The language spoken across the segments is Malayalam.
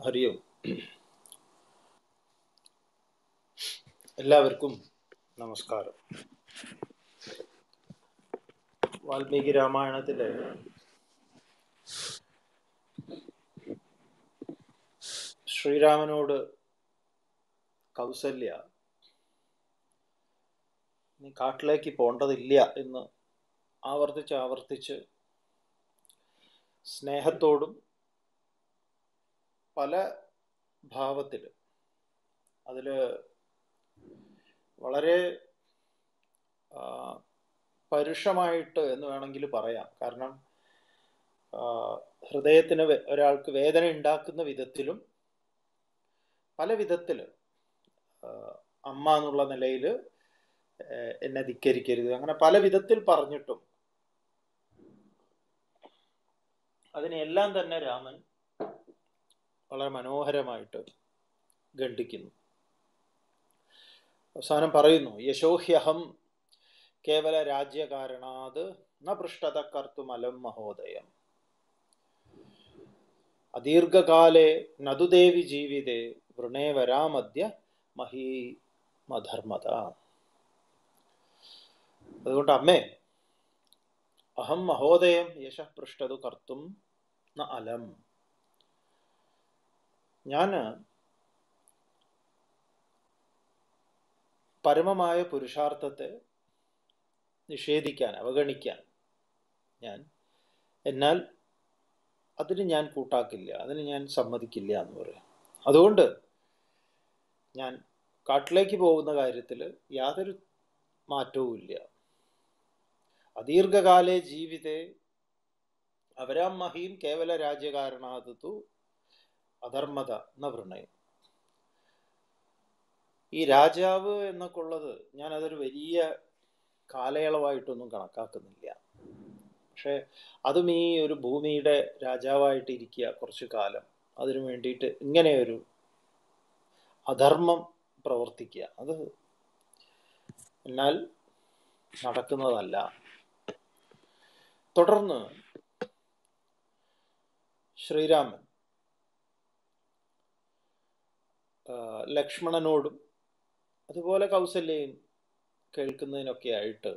ഹരി ഓം എല്ലാവർക്കും നമസ്കാരം വാൽമീകി രാമായണത്തിലെ ശ്രീരാമനോട് കൗസല്യ നീ കാട്ടിലേക്ക് പോണ്ടതില്ല എന്ന് ആവർത്തിച്ച് ആവർത്തിച്ച് സ്നേഹത്തോടും പല ഭാവത്തിൽ അതിൽ വളരെ ആ, പരുഷമായിട്ട് എന്ന് വേണമെങ്കിൽ പറയാം കാരണം ആ, ഹൃദയത്തിന് വേ- ഒരാൾക്ക് വേദന ഉണ്ടാക്കുന്ന വിധത്തിലും പല വിധത്തിൽ അമ്മ എന്നുള്ള നിലയിൽ എന്നെ ധിക്കരിക്കരുത് അങ്ങനെ പല വിധത്തിൽ പറഞ്ഞിട്ടും അതിനെല്ലാം തന്നെ രാമൻ വളരെ മനോഹരമായിട്ട് ഖണ്ഡിക്കുന്നു അവസാനം പറയുന്നു യശോഹ്യഹം കേവല രാജ്യകാരണാത് ന പൃഷ്ടത കർത്തുമലം മഹോദയം അദീർഘകാലേ നതുദേവി ജീവിതേ വൃണേ വരാമദ്യ മഹീമധർമ്മത അതുകൊണ്ട് അമ്മേ അഹം മഹോദയം യശ പൃഷ്ടതു കർത്തും ന അലം ഞാൻ പരമമായ പുരുഷാർത്ഥത്തെ നിഷേധിക്കാൻ അവഗണിക്കാൻ ഞാൻ എന്നാൽ അതിന് ഞാൻ കൂട്ടാക്കില്ല അതിന് ഞാൻ സമ്മതിക്കില്ല എന്ന് പറയാം അതുകൊണ്ട് ഞാൻ കാട്ടിലേക്ക് പോകുന്ന കാര്യത്തിൽ യാതൊരു മാറ്റവുമില്ല അദീർഘകാലേ ജീവിതേ അവരാം മഹീം കേവല രാജ്യകാരണാതു അധർമ്മത എന്ന പ്രണയം ഈ രാജാവ് എന്നൊക്കെ ഉള്ളത് ഞാൻ അതൊരു വലിയ കാലയളവായിട്ടൊന്നും കണക്കാക്കുന്നില്ല പക്ഷെ അതും ഈ ഒരു ഭൂമിയുടെ രാജാവായിട്ട് ഇരിക്കുക കുറച്ചു കാലം അതിനു വേണ്ടിയിട്ട് ഇങ്ങനെ ഒരു അധർമ്മം പ്രവർത്തിക്കുക അത് എന്നാൽ നടക്കുന്നതല്ല തുടർന്ന് ശ്രീരാമൻ ആ, ലക്ഷ്മണനോടും അതുപോലെ കൗസല്യയും കേൾക്കുന്നതിനൊക്കെ ആയിട്ട്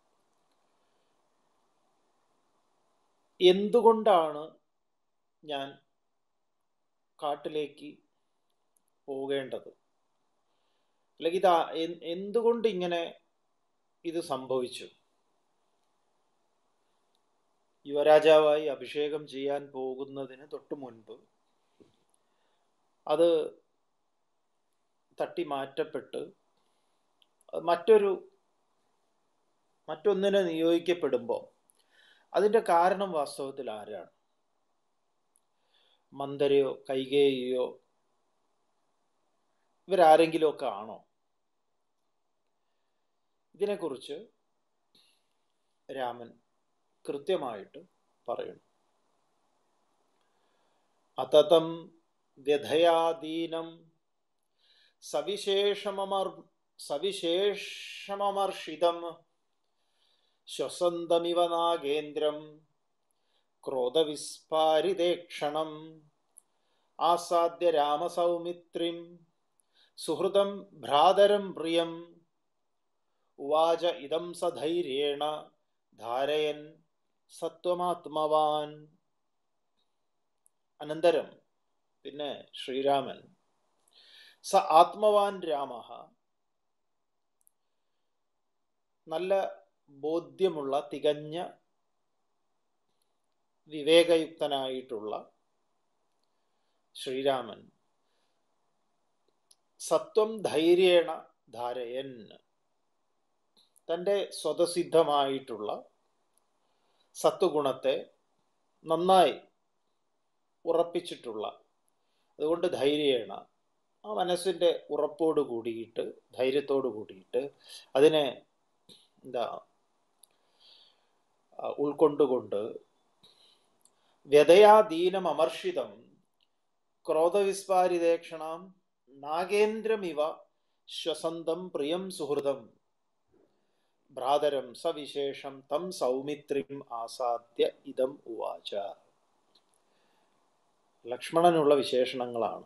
എന്തുകൊണ്ടാണ് ഞാൻ കാട്ടിലേക്ക് പോകേണ്ടത് അല്ലെങ്കിൽ ഇത് ആ- എൻ- എന്തുകൊണ്ട് ഇങ്ങനെ ഇത് സംഭവിച്ചു യുവരാജാവായി അഭിഷേകം ചെയ്യാൻ പോകുന്നതിന് തൊട്ടു മുൻപ് അത് തട്ടി മാറ്റപ്പെട്ട് അത് മറ്റൊരു മറ്റൊന്നിനെ നിയോഗിക്കപ്പെടുമ്പോൾ അതിൻ്റെ കാരണം വാസ്തവത്തിൽ ആരാണ് മന്ദരയോ കൈകേയിയോ ഇവരാരെങ്കിലുമൊക്കെ ആണോ ഇതിനെക്കുറിച്ച് രാമൻ കൃത്യമായിട്ട് പറയുന്നു അതതം വ്യഥയാദീനം സവിശേഷമമർ സവിശേഷമമർഷിതം ശ്വസന്തമിവ നാഗേന്ദ്രം ക്രോധവിസ്ഫാരിതേക്ഷണം ആസാദ്യ രാമസൗമിത്രിം സുഹൃതം ഭ്രാതരം പ്രിയം ഉവാച ഇതം സധൈര്യേണ ധാരയൻ സത്വമാത്മവാൻ അനന്തരം പിന്നെ ശ്രീരാമൻ സ ആത്മവാൻ രാമ നല്ല ബോധ്യമുള്ള തികഞ്ഞ വിവേകയുക്തനായിട്ടുള്ള ശ്രീരാമൻ സത്വം ധൈര്യേണ ധാരയൻ തൻ്റെ സ്വതസിദ്ധമായിട്ടുള്ള സത്വഗുണത്തെ നന്നായി ഉറപ്പിച്ചിട്ടുള്ള അതുകൊണ്ട് ധൈര്യേണ ആ മനസ്സിൻ്റെ ഉറപ്പോട് കൂടിയിട്ട് ധൈര്യത്തോട് കൂടിയിട്ട് അതിനെ എന്താ ആ, ഉൾക്കൊണ്ടുകൊണ്ട് വ്യതയാദീനം അമർഷിതം ക്രോധവിസ്ഫാരിതേക്ഷണാം നാഗേന്ദ്രമിവ ശ്വസന്തം പ്രിയം സുഹൃതം ഭ്രാതരം സവിശേഷം തം സൗമിത്രിം ആസാദ്യ ഇതം ഉവാച ലക്ഷ്മണനുള്ള വിശേഷണങ്ങളാണ്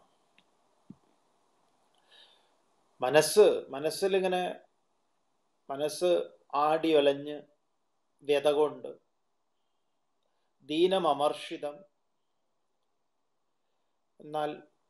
മനസ്സ് മനസ്സിലിങ്ങനെ മനസ്സ് ആടി ഒലഞ്ഞ് വ്യത കൊണ്ട് ദീനമമർഷിതം എന്നാൽ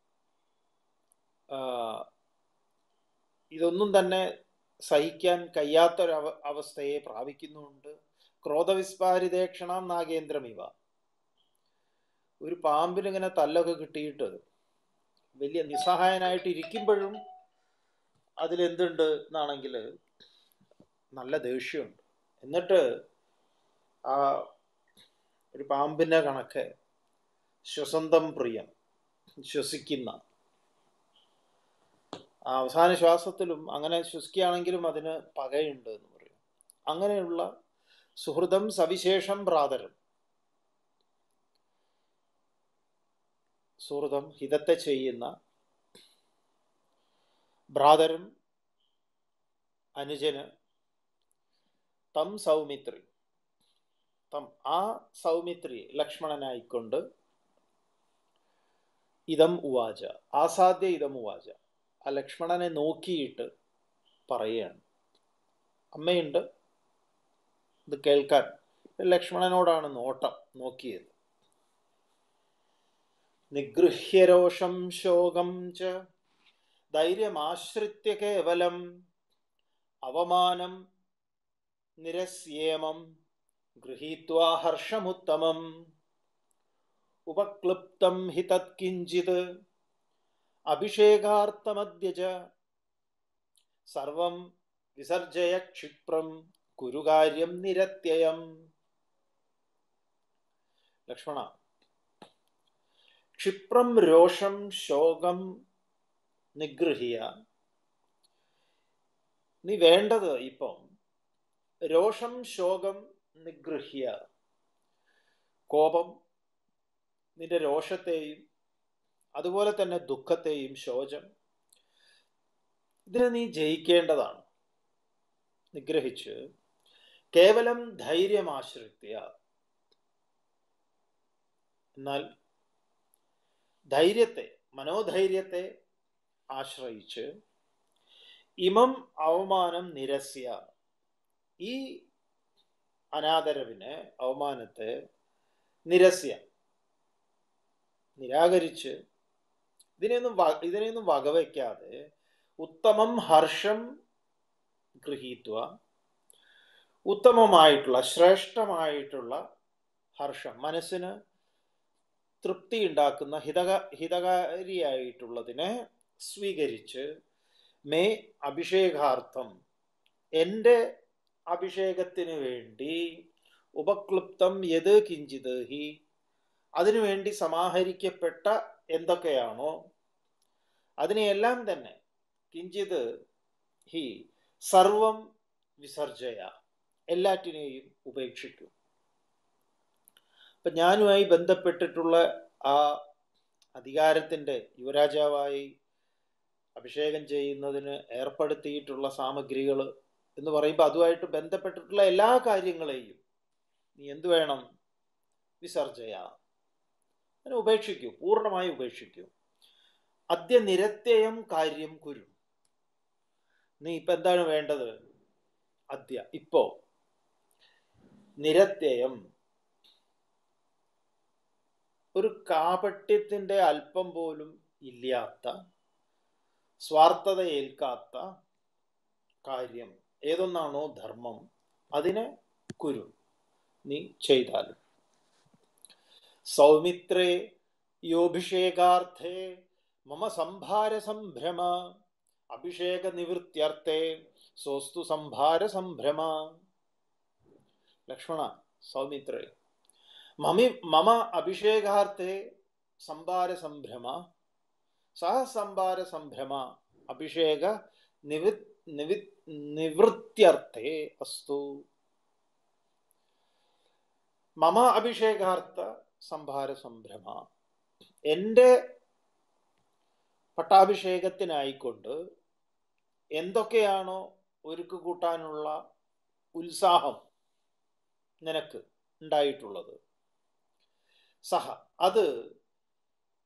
ഇതൊന്നും തന്നെ സഹിക്കാൻ കഴിയാത്തൊരവ അവസ്ഥയെ പ്രാപിക്കുന്നുണ്ട് ക്രോധവിസ്പാരിതേക്ഷണം നാഗേന്ദ്രമിവ ഒരു പാമ്പിനിങ്ങനെ തല്ലൊക്കെ കിട്ടിയിട്ട് വലിയ നിസ്സഹായനായിട്ട് ഇരിക്കുമ്പോഴും അതിലെന്തുണ്ട് എന്നാണെങ്കിൽ നല്ല ദേഷ്യമുണ്ട് എന്നിട്ട് ആ ഒരു പാമ്പിൻ്റെ കണക്ക് ശ്വസന്തം പ്രിയം ശ്വസിക്കുന്ന അവസാന ശ്വാസത്തിലും അങ്ങനെ ശ്വസിക്കുകയാണെങ്കിലും അതിന് പകയുണ്ട് എന്ന് പറയും അങ്ങനെയുള്ള സുഹൃതം സവിശേഷം പ്രാതരം സുഹൃതം ഹിതത്തെ ചെയ്യുന്ന ഭ്രാതരും അനുജന് തം സൗമിത്രി തം ആ സൗമിത്രി ലക്ഷ്മണനായിക്കൊണ്ട് ഇതം ഉവാച ആസാദ്യ ഇതം ഉവാച ആ ലക്ഷ്മണനെ നോക്കിയിട്ട് പറയുകയാണ് അമ്മയുണ്ട് ഇത് കേൾക്കാൻ ലക്ഷ്മണനോടാണ് നോട്ടം നോക്കിയത് നിഗൃഹ്യരോഷം ശോകം ച ധൈര്യമാശ്രിത്യ കേവലം അവമാനം നിരസ്യേമം ഗൃഹീത്വാ ഹർഷമുത്തമം ഉപക്ലുപ്തം ഹി തത്കിഞ്ചിത് അഭിഷേകാർത്ഥമദ്യ ച സർവം വിസർജയ ക്ഷിപ്രം കുരുകാര്യം നിരത്യയം ലക്ഷ്മണ ക്ഷിപ്രം രോഷം ശോകം നിഗൃഹിയ നീ വേണ്ടത് ഇപ്പം രോഷം ശോകം നിഗൃഹ്യ കോപം നിന്റെ രോഷത്തെയും അതുപോലെ തന്നെ ദുഃഖത്തെയും ശോചം ഇതിനെ നീ ജയിക്കേണ്ടതാണ് നിഗ്രഹിച്ച് കേവലം ധൈര്യമാശ്രിത്യ എന്നാൽ ധൈര്യത്തെ മനോധൈര്യത്തെ ആശ്രയിച്ച് ഇമം അവമാനം നിരസ്യ ഈ അനാദരവിനെ അവമാനത്തെ നിരസ്യ നിരാകരിച്ച് ഇതിനെയൊന്നും ഇതിനെയൊന്നും വകവയ്ക്കാതെ ഉത്തമം ഹർഷം ഗൃഹീത്വ ഉത്തമമായിട്ടുള്ള ശ്രേഷ്ഠമായിട്ടുള്ള ഹർഷം മനസ്സിന് തൃപ്തി ഉണ്ടാക്കുന്ന ഹിതക ഹിതകാരിയായിട്ടുള്ളതിനെ സ്വീകരിച്ച് മേ അഭിഷേകാർത്ഥം എൻ്റെ അഭിഷേകത്തിന് വേണ്ടി ഉപക്ലുപ്തം യത് കിഞ്ചിത് ഹി അതിനുവേണ്ടി സമാഹരിക്കപ്പെട്ട എന്തൊക്കെയാണോ അതിനെയെല്ലാം തന്നെ കിഞ്ചിത് ഹി സർവം വിസർജയ എല്ലാറ്റിനെയും ഉപേക്ഷിക്കും അപ്പം ഞാനുമായി ബന്ധപ്പെട്ടിട്ടുള്ള ആ അധികാരത്തിൻ്റെ യുവരാജാവായി അഭിഷേകം ചെയ്യുന്നതിന് ഏർപ്പെടുത്തിയിട്ടുള്ള സാമഗ്രികൾ എന്ന് പറയുമ്പോൾ അതുമായിട്ട് ബന്ധപ്പെട്ടിട്ടുള്ള എല്ലാ കാര്യങ്ങളെയും നീ എന്തു വേണം വിസർജയ അതിനെ ഉപേക്ഷിക്കൂ പൂർണ്ണമായി ഉപേക്ഷിക്കൂ അദ്യ നിരത്യയം കാര്യം കുരു നീ ഇപ്പം എന്താണ് വേണ്ടത് അദ്യ ഇപ്പോ നിരത്യയം ഒരു കാപട്യത്തിൻ്റെ അല്പം പോലും ഇല്ലാത്ത സ്വാർത്ഥത ഏൽക്കാത്ത കാര്യം ഏതൊന്നാണോ ധർമ്മം അതിനെ കുരു നീ ചെയ്താലും സൗമിത്രേ യോഭിഷേകാർത്ഥേ മമ സംഭാര സംഭ്രമ അഭിഷേക നിവൃത്യർത്ഥേ സോസ്തു സംഭാര സംഭ്രമ ലക്ഷ്മണ സൗമിത്രേ മമി മമ അഭിഷേകാർത്ഥേ സംഭാര സംഭ്രമ സഹ സംഭാര സംഭ്രമ അഭിഷേക നിവി നിവി നിവൃത്യർത്ഥേ അസ്തു മമ അഭിഷേകാർത്ഥ സംഭാര സംഭ്രമ എൻ്റെ പട്ടാഭിഷേകത്തിനായിക്കൊണ്ട് എന്തൊക്കെയാണോ ഒരുക്ക് കൂട്ടാനുള്ള ഉത്സാഹം നിനക്ക് ഉണ്ടായിട്ടുള്ളത് സഹ അത്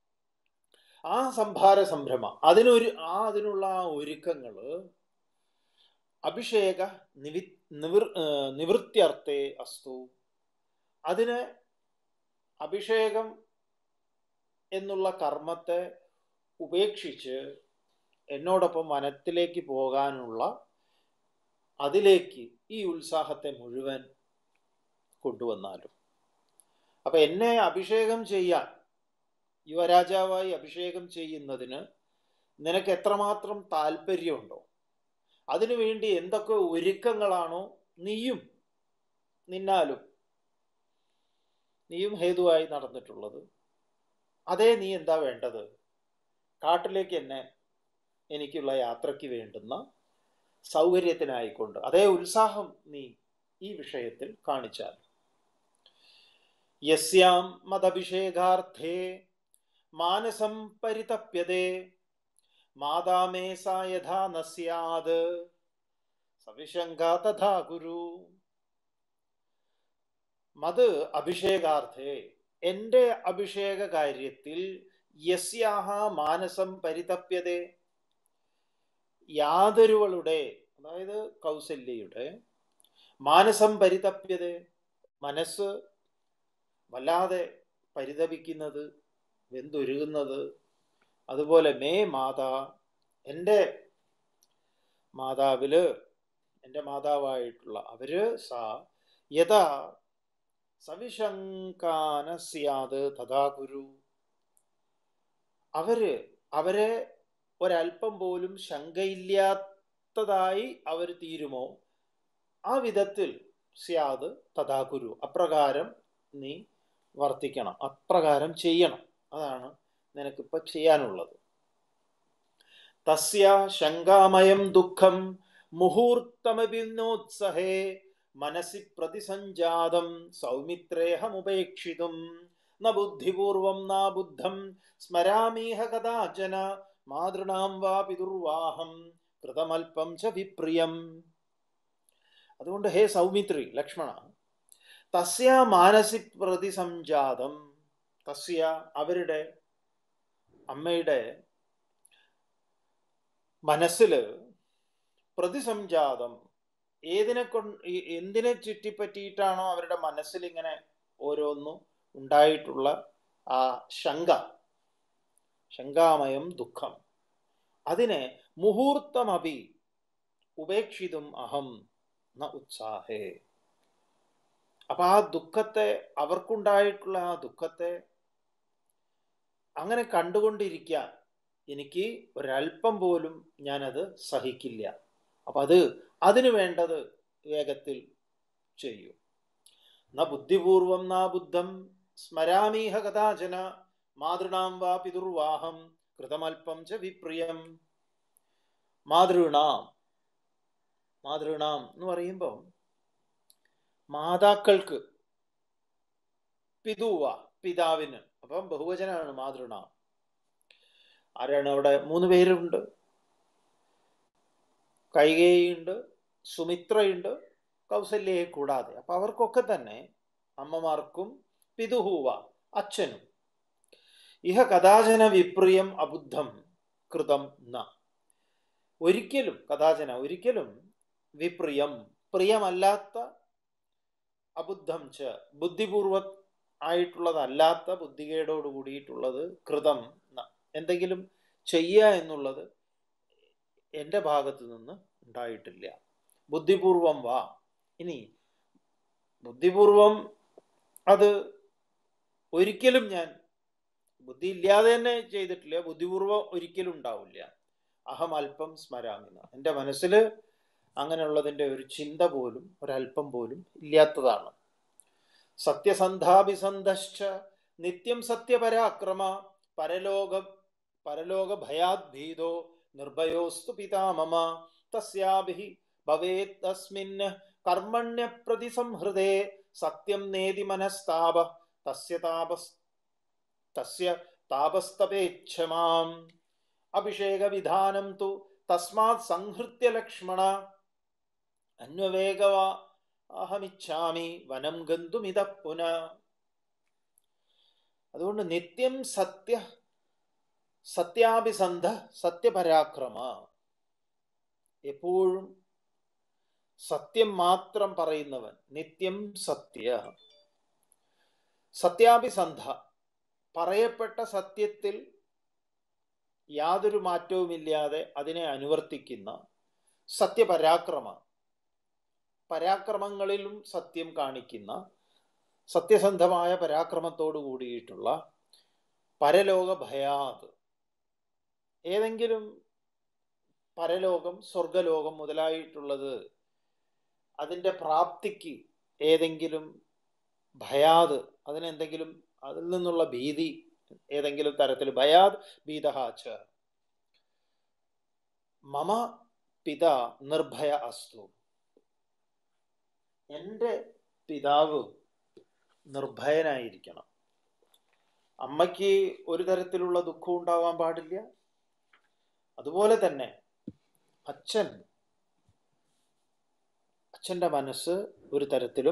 ആ സംഭാര സംഭ്രമ അതിനൊരു ആ അതിനുള്ള ആ ഒരുക്കങ്ങള് അഭിഷേക നിവി നിവൃ നിവൃത്തിയർത്ഥേ അസ്തു അതിന് അഭിഷേകം എന്നുള്ള കർമ്മത്തെ ഉപേക്ഷിച്ച് എന്നോടൊപ്പം വനത്തിലേക്ക് പോകാനുള്ള അതിലേക്ക് ഈ ഉത്സാഹത്തെ മുഴുവൻ കൊണ്ടുവന്നാലും അപ്പൊ എന്നെ അഭിഷേകം ചെയ്യാൻ യുവരാജാവായി അഭിഷേകം ചെയ്യുന്നതിന് നിനക്ക് എത്രമാത്രം താല്പര്യമുണ്ടോ അതിനുവേണ്ടി എന്തൊക്കെ ഒരുക്കങ്ങളാണോ നീയും നിന്നാലും നീയും ഹേതുവായി നടന്നിട്ടുള്ളത് അതേ നീ എന്താ വേണ്ടത് കാട്ടിലേക്ക് എന്നെ എനിക്കുള്ള യാത്രയ്ക്ക് വേണ്ടുന്ന സൗകര്യത്തിനായിക്കൊണ്ട് അതേ ഉത്സാഹം നീ ഈ വിഷയത്തിൽ കാണിച്ചാൽ യസ്യാം മതഭിഷേകാർത്ഥേ മാനസം പരിതപ്യതേ മാതാമേ സാ യഥാ ന സ്യാത് സവിശങ്ക തഥാ ഗുരു മത് അഭിഷേകാർത്ഥേ എൻ്റെ അഭിഷേക കാര്യത്തിൽ യസ്യാഹ മാനസം പരിതപ്യതേ യാതൊരുവളുടെ അതായത് കൗസല്യയുടെ മാനസം പരിതപ്യതേ മനസ്സ് വല്ലാതെ പരിതപിക്കുന്നത് വെന്തുരുകുന്നത് അതുപോലെ മേ മാതാ എൻ്റെ മാതാവില് എൻ്റെ മാതാവായിട്ടുള്ള അവര് സാ യഥാ സവിശങ്കാന സ്യാത് തഥാ ഗുരു അവര് അവരെ ഒരല്പം പോലും ശങ്കയില്ലാത്തതായി അവർ തീരുമോ ആ വിധത്തിൽ സ്യാത് തഥാ ഗുരു അപ്രകാരം നീ വർത്തിക്കണം അപ്രകാരം ചെയ്യണം അതാണ് നിനക്കിപ്പോ ചെയ്യാനുള്ളത് തസ്യ ശങ്കാമയം ദുഃഖം മുഹൂർത്തമഭിന്നോത്സഹേ മനസി പ്രതിസഞ്ജാതം സൗമിത്രേഹമുപേക്ഷിതും ന ബുദ്ധിപൂർവം നാ ബുദ്ധം സ്മരാമീഹ കഥാചന മാതൃണാം വാ പിതുർവാഹം കൃതമൽപം ച വിപ്രിയം അതുകൊണ്ട് ഹേ സൗമിത്രി ലക്ഷ്മണ തസ്യ മാനസി പ്രതിസഞ്ജാതം തസ്യ അവരുടെ അമ്മയുടെ മനസ്സില് പ്രതിസംജാതം ഏതിനെ കൊണ്ട് എന്തിനെ ചുറ്റിപ്പറ്റിയിട്ടാണോ അവരുടെ മനസ്സിൽ ഇങ്ങനെ ഓരോന്നും ഉണ്ടായിട്ടുള്ള ആ ശങ്ക ശങ്കാമയം ദുഃഖം അതിനെ മുഹൂർത്തമപി ഉപേക്ഷിതും അഹം ന ഉത്സാഹേ അപ്പൊ ആ ദുഃഖത്തെ അവർക്കുണ്ടായിട്ടുള്ള ആ ദുഃഖത്തെ അങ്ങനെ കണ്ടുകൊണ്ടിരിക്കാൻ എനിക്ക് ഒരല്പം പോലും ഞാനത് സഹിക്കില്ല അപ്പൊ അത് അതിന് വേണ്ടത് വേഗത്തിൽ ചെയ്യൂ ന ബുദ്ധിപൂർവം നാ ബുദ്ധം സ്മരാമീഹ കഥാചന മാതൃണാം വാ പിതുർവാഹം കൃതമൽപം ച വിപ്രിയം മാതൃണാം മാതൃണാം എന്ന് പറയുമ്പോൾ മാതാക്കൾക്ക് പിതുവ പിതാവിന് അപ്പം ബഹുവചനാണ് മാതൃണാം ആരാണ് അവിടെ മൂന്ന് പേരുണ്ട് കൈകേയുണ്ട് സുമിത്രയുണ്ട് കൗസല്യയെ കൂടാതെ അപ്പൊ അവർക്കൊക്കെ തന്നെ അമ്മമാർക്കും പിതുഹൂവ അച്ഛനും ഇഹ കഥാചന വിപ്രിയം അബുദ്ധം കൃതം ന ഒരിക്കലും കഥാചന ഒരിക്കലും വിപ്രിയം പ്രിയമല്ലാത്ത അബുദ്ധം ച ബുദ്ധിപൂർവ ആയിട്ടുള്ളതല്ലാത്ത ബുദ്ധികേടോട് കൂടിയിട്ടുള്ളത് കൃതം എന്തെങ്കിലും ചെയ്യുക എന്നുള്ളത് എൻ്റെ ഭാഗത്തു നിന്ന് ഉണ്ടായിട്ടില്ല ബുദ്ധിപൂർവം വാ ഇനി ബുദ്ധിപൂർവം അത് ഒരിക്കലും ഞാൻ ബുദ്ധി ഇല്ലാതെ തന്നെ ചെയ്തിട്ടില്ല ബുദ്ധിപൂർവം ഒരിക്കലും ഉണ്ടാവില്ല അഹം അല്പം സ്മരാമിന എൻ്റെ മനസ്സിൽ അങ്ങനെയുള്ളതിൻ്റെ ഒരു ചിന്ത പോലും ഒരല്പം പോലും ഇല്ലാത്തതാണ് സത്യസന്ധാഭിസന്ധശ്ച നിത്യം സത്യപരാക്രമ പരലോക പരലോക ഭയാദ്ഭീതോ നിർഭയോസ്തു പിതാമമ തസ്യാഭി ഭവേത് തസ്മിൻ കർമ്മണ്യ പ്രതിസംഹൃതേ സത്യം നേതി മനസ്താപ തസ്യ താപസ് തസ്യ താപസ്തപേച്ഛമാം അഭിഷേക വിധാനം തു തസ്മാത് സംഹൃത്യ ലക്ഷ്മണ അന്വവേഗവ അഹമിച്ഛാമി വനം ഗന്തുമിത പുന അതുകൊണ്ട് നിത്യം സത്യ സത്യാഭിസന്ധ സത്യപരാക്രമ എപ്പോഴും സത്യം മാത്രം പറയുന്നവൻ നിത്യം സത്യ സത്യാഭിസന്ധ പറയപ്പെട്ട സത്യത്തിൽ യാതൊരു മാറ്റവുമില്ലാതെ അതിനെ അനുവർത്തിക്കുന്ന സത്യപരാക്രമ പരാക്രമങ്ങളിലും സത്യം കാണിക്കുന്ന സത്യസന്ധമായ പരാക്രമത്തോടു കൂടിയിട്ടുള്ള പരലോക ഭയാത് ഏതെങ്കിലും പരലോകം സ്വർഗലോകം മുതലായിട്ടുള്ളത് അതിൻ്റെ പ്രാപ്തിക്ക് ഏതെങ്കിലും ഭയാത് അതിനെന്തെങ്കിലും അതിൽ നിന്നുള്ള ഭീതി ഏതെങ്കിലും തരത്തിൽ ഭയാത് ഭീതഹാച്ച മമ പിത നിർഭയ അസ്തു എൻ്റെ പിതാവ് നിർഭയനായിരിക്കണം അമ്മയ്ക്ക് ഒരു തരത്തിലുള്ള ദുഃഖം ഉണ്ടാവാൻ പാടില്ല അതുപോലെ തന്നെ അച്ഛൻ അച്ഛൻ്റെ മനസ്സ് ഒരു തരത്തിലും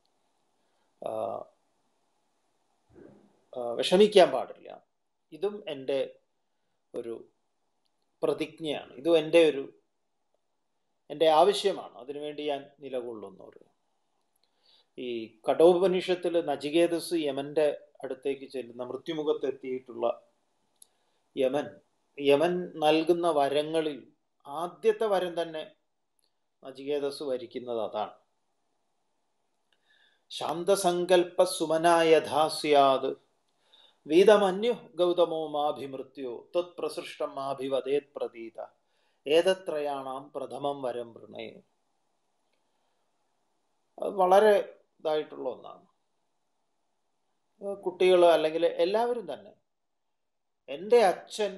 വിഷമിക്കാൻ പാടില്ല ഇതും എൻ്റെ ഒരു പ്രതിജ്ഞയാണ് ഇതും എൻ്റെ ഒരു എൻ്റെ ആവശ്യമാണ് അതിനുവേണ്ടി ഞാൻ നിലകൊള്ളുന്നു ഈ കഠോപനിഷത്തിൽ നചികേതസ് യമന്റെ അടുത്തേക്ക് ചെല്ലുന്ന മൃത്യുമുഖത്തെത്തിയിട്ടുള്ള യമൻ യമൻ നൽകുന്ന വരങ്ങളിൽ ആദ്യത്തെ വരം തന്നെ നചികേതസ് വരിക്കുന്നത് അതാണ് ശാന്തസങ്കൽപ്പ സുമനായഥാസ്യാത് വീതമന്യു ഗൗതമോ മാഭിമൃത്യോ ത്വത് പ്രസൃഷ്ടം മാഭിവദേത് പ്രതീത ഏതത്രയാണാം പ്രഥമം വരം വൃണേ അത് വളരെ ഇതായിട്ടുള്ള ഒന്നാണ് കുട്ടികൾ അല്ലെങ്കിൽ എല്ലാവരും തന്നെ എൻ്റെ അച്ഛൻ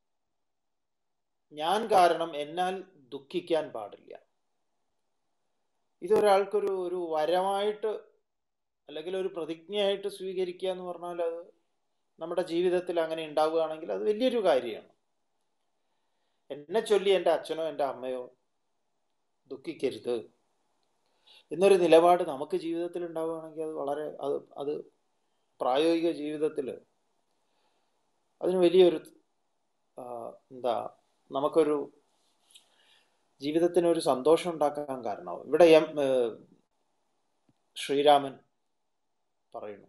ഞാൻ കാരണം എന്നാൽ ദുഃഖിക്കാൻ പാടില്ല ഇതൊരാൾക്കൊരു ഒരു വരമായിട്ട് അല്ലെങ്കിൽ ഒരു പ്രതിജ്ഞയായിട്ട് സ്വീകരിക്കുക എന്ന് പറഞ്ഞാൽ അത് നമ്മുടെ ജീവിതത്തിൽ അങ്ങനെ ഉണ്ടാവുകയാണെങ്കിൽ അത് വലിയൊരു കാര്യമാണ് എന്നെ ചൊല്ലി എൻ്റെ അച്ഛനോ എൻ്റെ അമ്മയോ ദുഃഖിക്കരുത് എന്നൊരു നിലപാട് നമുക്ക് ജീവിതത്തിൽ ഉണ്ടാവുകയാണെങ്കിൽ അത് വളരെ അത് അത് പ്രായോഗിക ജീവിതത്തിൽ അതിന് വലിയൊരു എന്താ നമുക്കൊരു ജീവിതത്തിന് ഒരു സന്തോഷം ഉണ്ടാക്കാൻ കാരണമാവും ഇവിടെ എം ശ്രീരാമൻ പറയുന്നു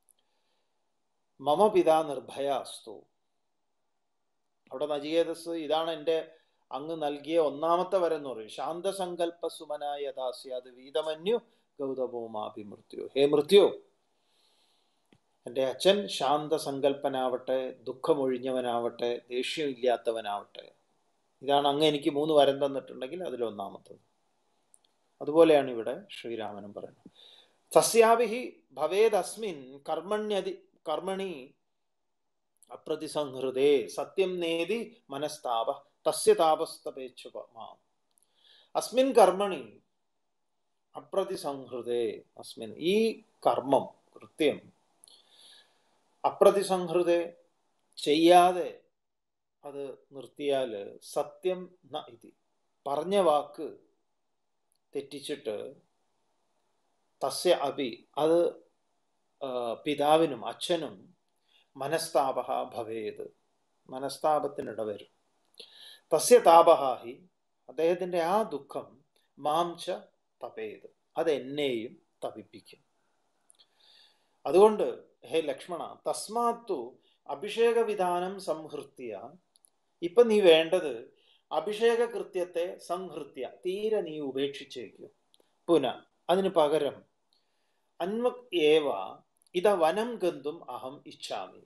മമ പിതാ നിർഭയ അസ്തു അവിടെ നജികേതസ് ഇതാണ് എൻ്റെ അങ്ങ് നൽകിയ ഒന്നാമത്തെ വരം എന്ന് പറയും ശാന്തസങ്കല്പ സുമനായ ദാസ്യാത് വീതമന്യു ഗൗതമോമാഭി മൃത്യു ഹേ മൃത്യു എൻ്റെ അച്ഛൻ ശാന്തസങ്കല്പനാവട്ടെ ദുഃഖമൊഴിഞ്ഞവനാവട്ടെ ദേഷ്യമില്ലാത്തവനാവട്ടെ ഇതാണ് അങ്ങ് എനിക്ക് മൂന്ന് വരം തന്നിട്ടുണ്ടെങ്കിൽ അതിലൊന്നാമത്തത് അതുപോലെയാണ് ഇവിടെ ശ്രീരാമനും പറയുന്നത് സസ്യാഭിഹി ഭവേദസ്മിൻ കർമ്മണ്യതി കർമ്മണി അപ്രതിസംഹൃതേ സത്യം നേതി മനസ്താപ തസ്യ താപസ്തപേക്ഷുപമാ അസ്മിൻ കർമ്മണി അപ്രതിസംഹൃതേ അസ്മിൻ ഈ കർമ്മം കൃത്യം അപ്രതിസംഹൃതേ ചെയ്യാതെ അത് നിർത്തിയാൽ സത്യം ന ഇതി പറഞ്ഞ വാക്ക് തെറ്റിച്ചിട്ട് തസ്യ അഭി അത് പിതാവിനും അച്ഛനും മനസ്താപ ഭവേത് മനസ്താപത്തിനിട വരും തസ്യ താപഹാഹി അദ്ദേഹത്തിൻ്റെ ആ ദുഃഖം മാംച തപേത് അത് എന്നെയും തപിപ്പിക്കും അതുകൊണ്ട് ഹേ ലക്ഷ്മണ തസ്മാത്തു അഭിഷേക വിധാനം സംഹൃത്യ ഇപ്പൊ നീ വേണ്ടത് അഭിഷേക കൃത്യത്തെ സംഹൃത്യ തീരെ നീ ഉപേക്ഷിച്ചേക്കൂ പുന അതിന് പകരം അന്വ ഏവ ഇത വനം ഗന്തും അഹം ഇച്ഛാമി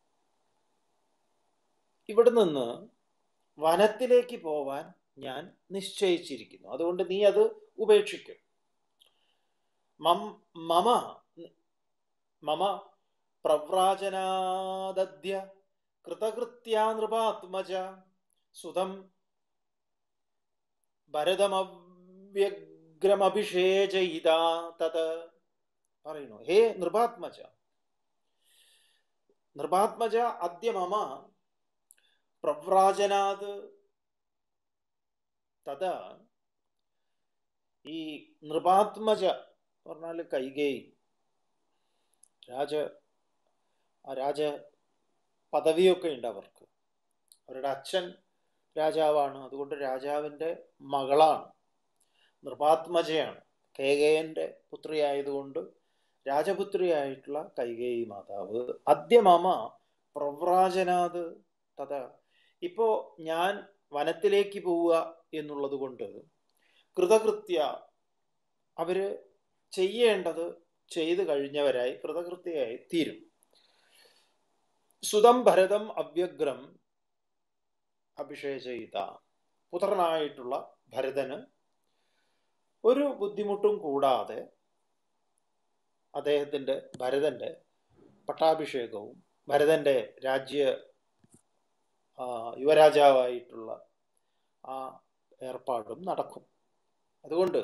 ഇവിടെ നിന്ന് വനത്തിലേക്ക് പോവാൻ ഞാൻ നിശ്ചയിച്ചിരിക്കുന്നു അതുകൊണ്ട് നീ അത് ഉപേക്ഷിക്കും മമ മമ പ്രവ്രാജനാദദ്യ കൃതകൃത്യാ നൃപാത്മജ സുതം ഭരതമവ്യഗ്രമഭിഷേചയിതാ തത് പറയുന്നു ഹേ നൃപാത്മജ നൃപാത്മജ അദ്യ മമ പ്രവ്രാജനാത് തഥാ ഈ നൃപാത്മജ പറഞ്ഞാൽ കൈകേയി രാജ ആ രാജ പദവിയൊക്കെ ഉണ്ട് അവർക്ക് അവരുടെ അച്ഛൻ രാജാവാണ് അതുകൊണ്ട് രാജാവിൻ്റെ മകളാണ് നൃപാത്മജയാണ് കേകയൻ്റെ പുത്രിയായതുകൊണ്ട് രാജപുത്രിയായിട്ടുള്ള കൈകേയി മാതാവ് അദ്യ മമ പ്രവ്രാജനാത് തഥ ഇപ്പോ ഞാൻ വനത്തിലേക്ക് പോവുക എന്നുള്ളത് കൊണ്ട് കൃതകൃത്യ അവര് ചെയ്യേണ്ടത് ചെയ്തു കഴിഞ്ഞവരായി കൃതകൃത്യയായി തീരും സുതം ഭരതം അവ്യഗ്രം അഭിഷേചയിത പുത്രനായിട്ടുള്ള ഭരതന് ഒരു ബുദ്ധിമുട്ടും കൂടാതെ അദ്ദേഹത്തിൻ്റെ ഭരതൻ്റെ പട്ടാഭിഷേകവും ഭരതൻ്റെ രാജ്യ ആ, യുവരാജാവായിട്ടുള്ള ആ ഏർപ്പാടും നടക്കും അതുകൊണ്ട്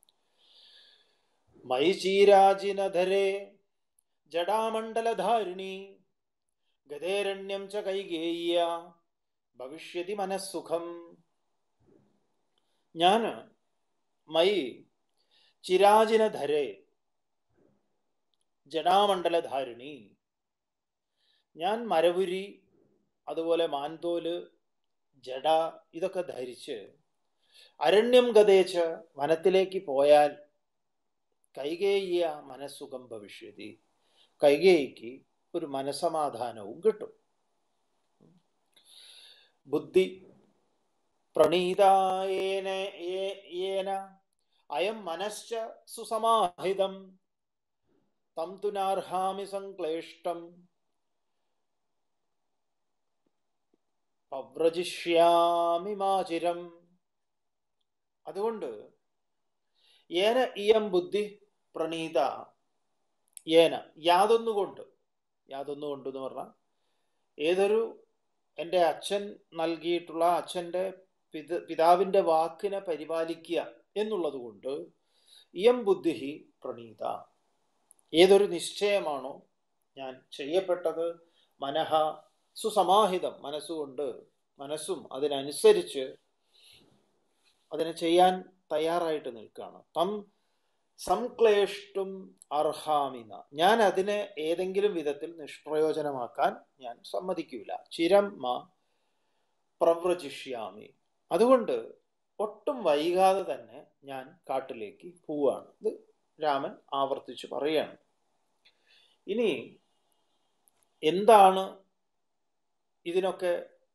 മൈചീരാജിനധരേ ജടാമണ്ഡലധാരിണി ഗതേരണ്യം ച കൈകേയ്യ ഭവിഷ്യതി മനസ്സുഖം ഞാൻ മൈ ചിരാജിനധരേ ജടാമണ്ഡലധാരിണി ഞാൻ മരവുരി അതുപോലെ മാൻതോല് ജട ഇതൊക്കെ ധരിച്ച് അരണ്യം ഗതേച്ച് വനത്തിലേക്ക് പോയാൽ കൈകേയ്യ മനസ്സുഖം ഭവിഷ്യതി കൈകേയിക്ക് ഒരു മനസമാധാനവും കിട്ടും ബുദ്ധി പ്രണീതായേന ഏ- യേന അയം മനശ്ച സുസമാഹിതം തം തു നാർഹാമി സംക്ലേഷ്ടം പവ്രജിഷ്യാമി മാചിരം അതുകൊണ്ട് ഏന ഇയം ബുദ്ധി പ്രണീത ഏന യാതൊന്നുകൊണ്ട് യാതൊന്നുകൊണ്ട് എന്ന് പറഞ്ഞാൽ ഏതൊരു എൻ്റെ അച്ഛൻ നൽകിയിട്ടുള്ള അച്ഛൻ്റെ പിത പിതാവിൻ്റെ വാക്കിനെ പരിപാലിക്കുക എന്നുള്ളത് കൊണ്ട് ഇയം ബുദ്ധി പ്രണീത ഏതൊരു നിശ്ചയമാണോ ഞാൻ ചെയ്യപ്പെട്ടത് മനഃ സുസമാഹിതം മനസ്സുകൊണ്ട് മനസ്സും അതിനനുസരിച്ച് അതിനെ ചെയ്യാൻ തയ്യാറായിട്ട് നിൽക്കുകയാണ് തം സംക്ലേഷ്ടും അർഹാമിന ഞാൻ അതിനെ ഏതെങ്കിലും വിധത്തിൽ നിഷ്പ്രയോജനമാക്കാൻ ഞാൻ സമ്മതിക്കൂല ചിരം മ പ്രവ്രജിഷ്യാമി അതുകൊണ്ട് ഒട്ടും വൈകാതെ തന്നെ ഞാൻ കാട്ടിലേക്ക് പോവുകയാണ് ഇത് രാമൻ ആവർത്തിച്ച് പറയുകയാണ് ഇനി എന്താണ് ഇതിനൊക്കെ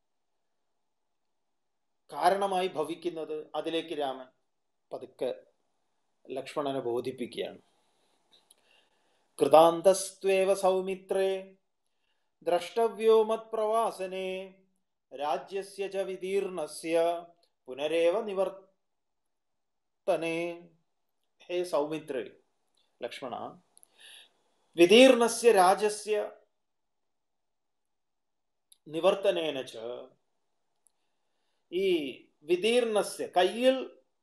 കാരണമായി ഭവിക്കുന്നത് അതിലേക്ക് രാമൻ പതുക്കെ ലക്ഷ്മണനെ ബോധിപ്പിക്കുകയാണ് കൃതാന്തസ്ത്വേവ സൗമിത്രേ ദ്രഷ്ടവ്യോ മത്പ്രവാസനെ രാജ്യസ്യ ച വിദീർണസ്യ പുനരേവ നിവർത്തനെ ഹേ സൗമിത്രേ ലക്ഷ്മണ വിദീർണസ്യ രാജസ്യ നിവർത്തനേന ച ഈ വിദീർണസ്യ കയ്യിൽ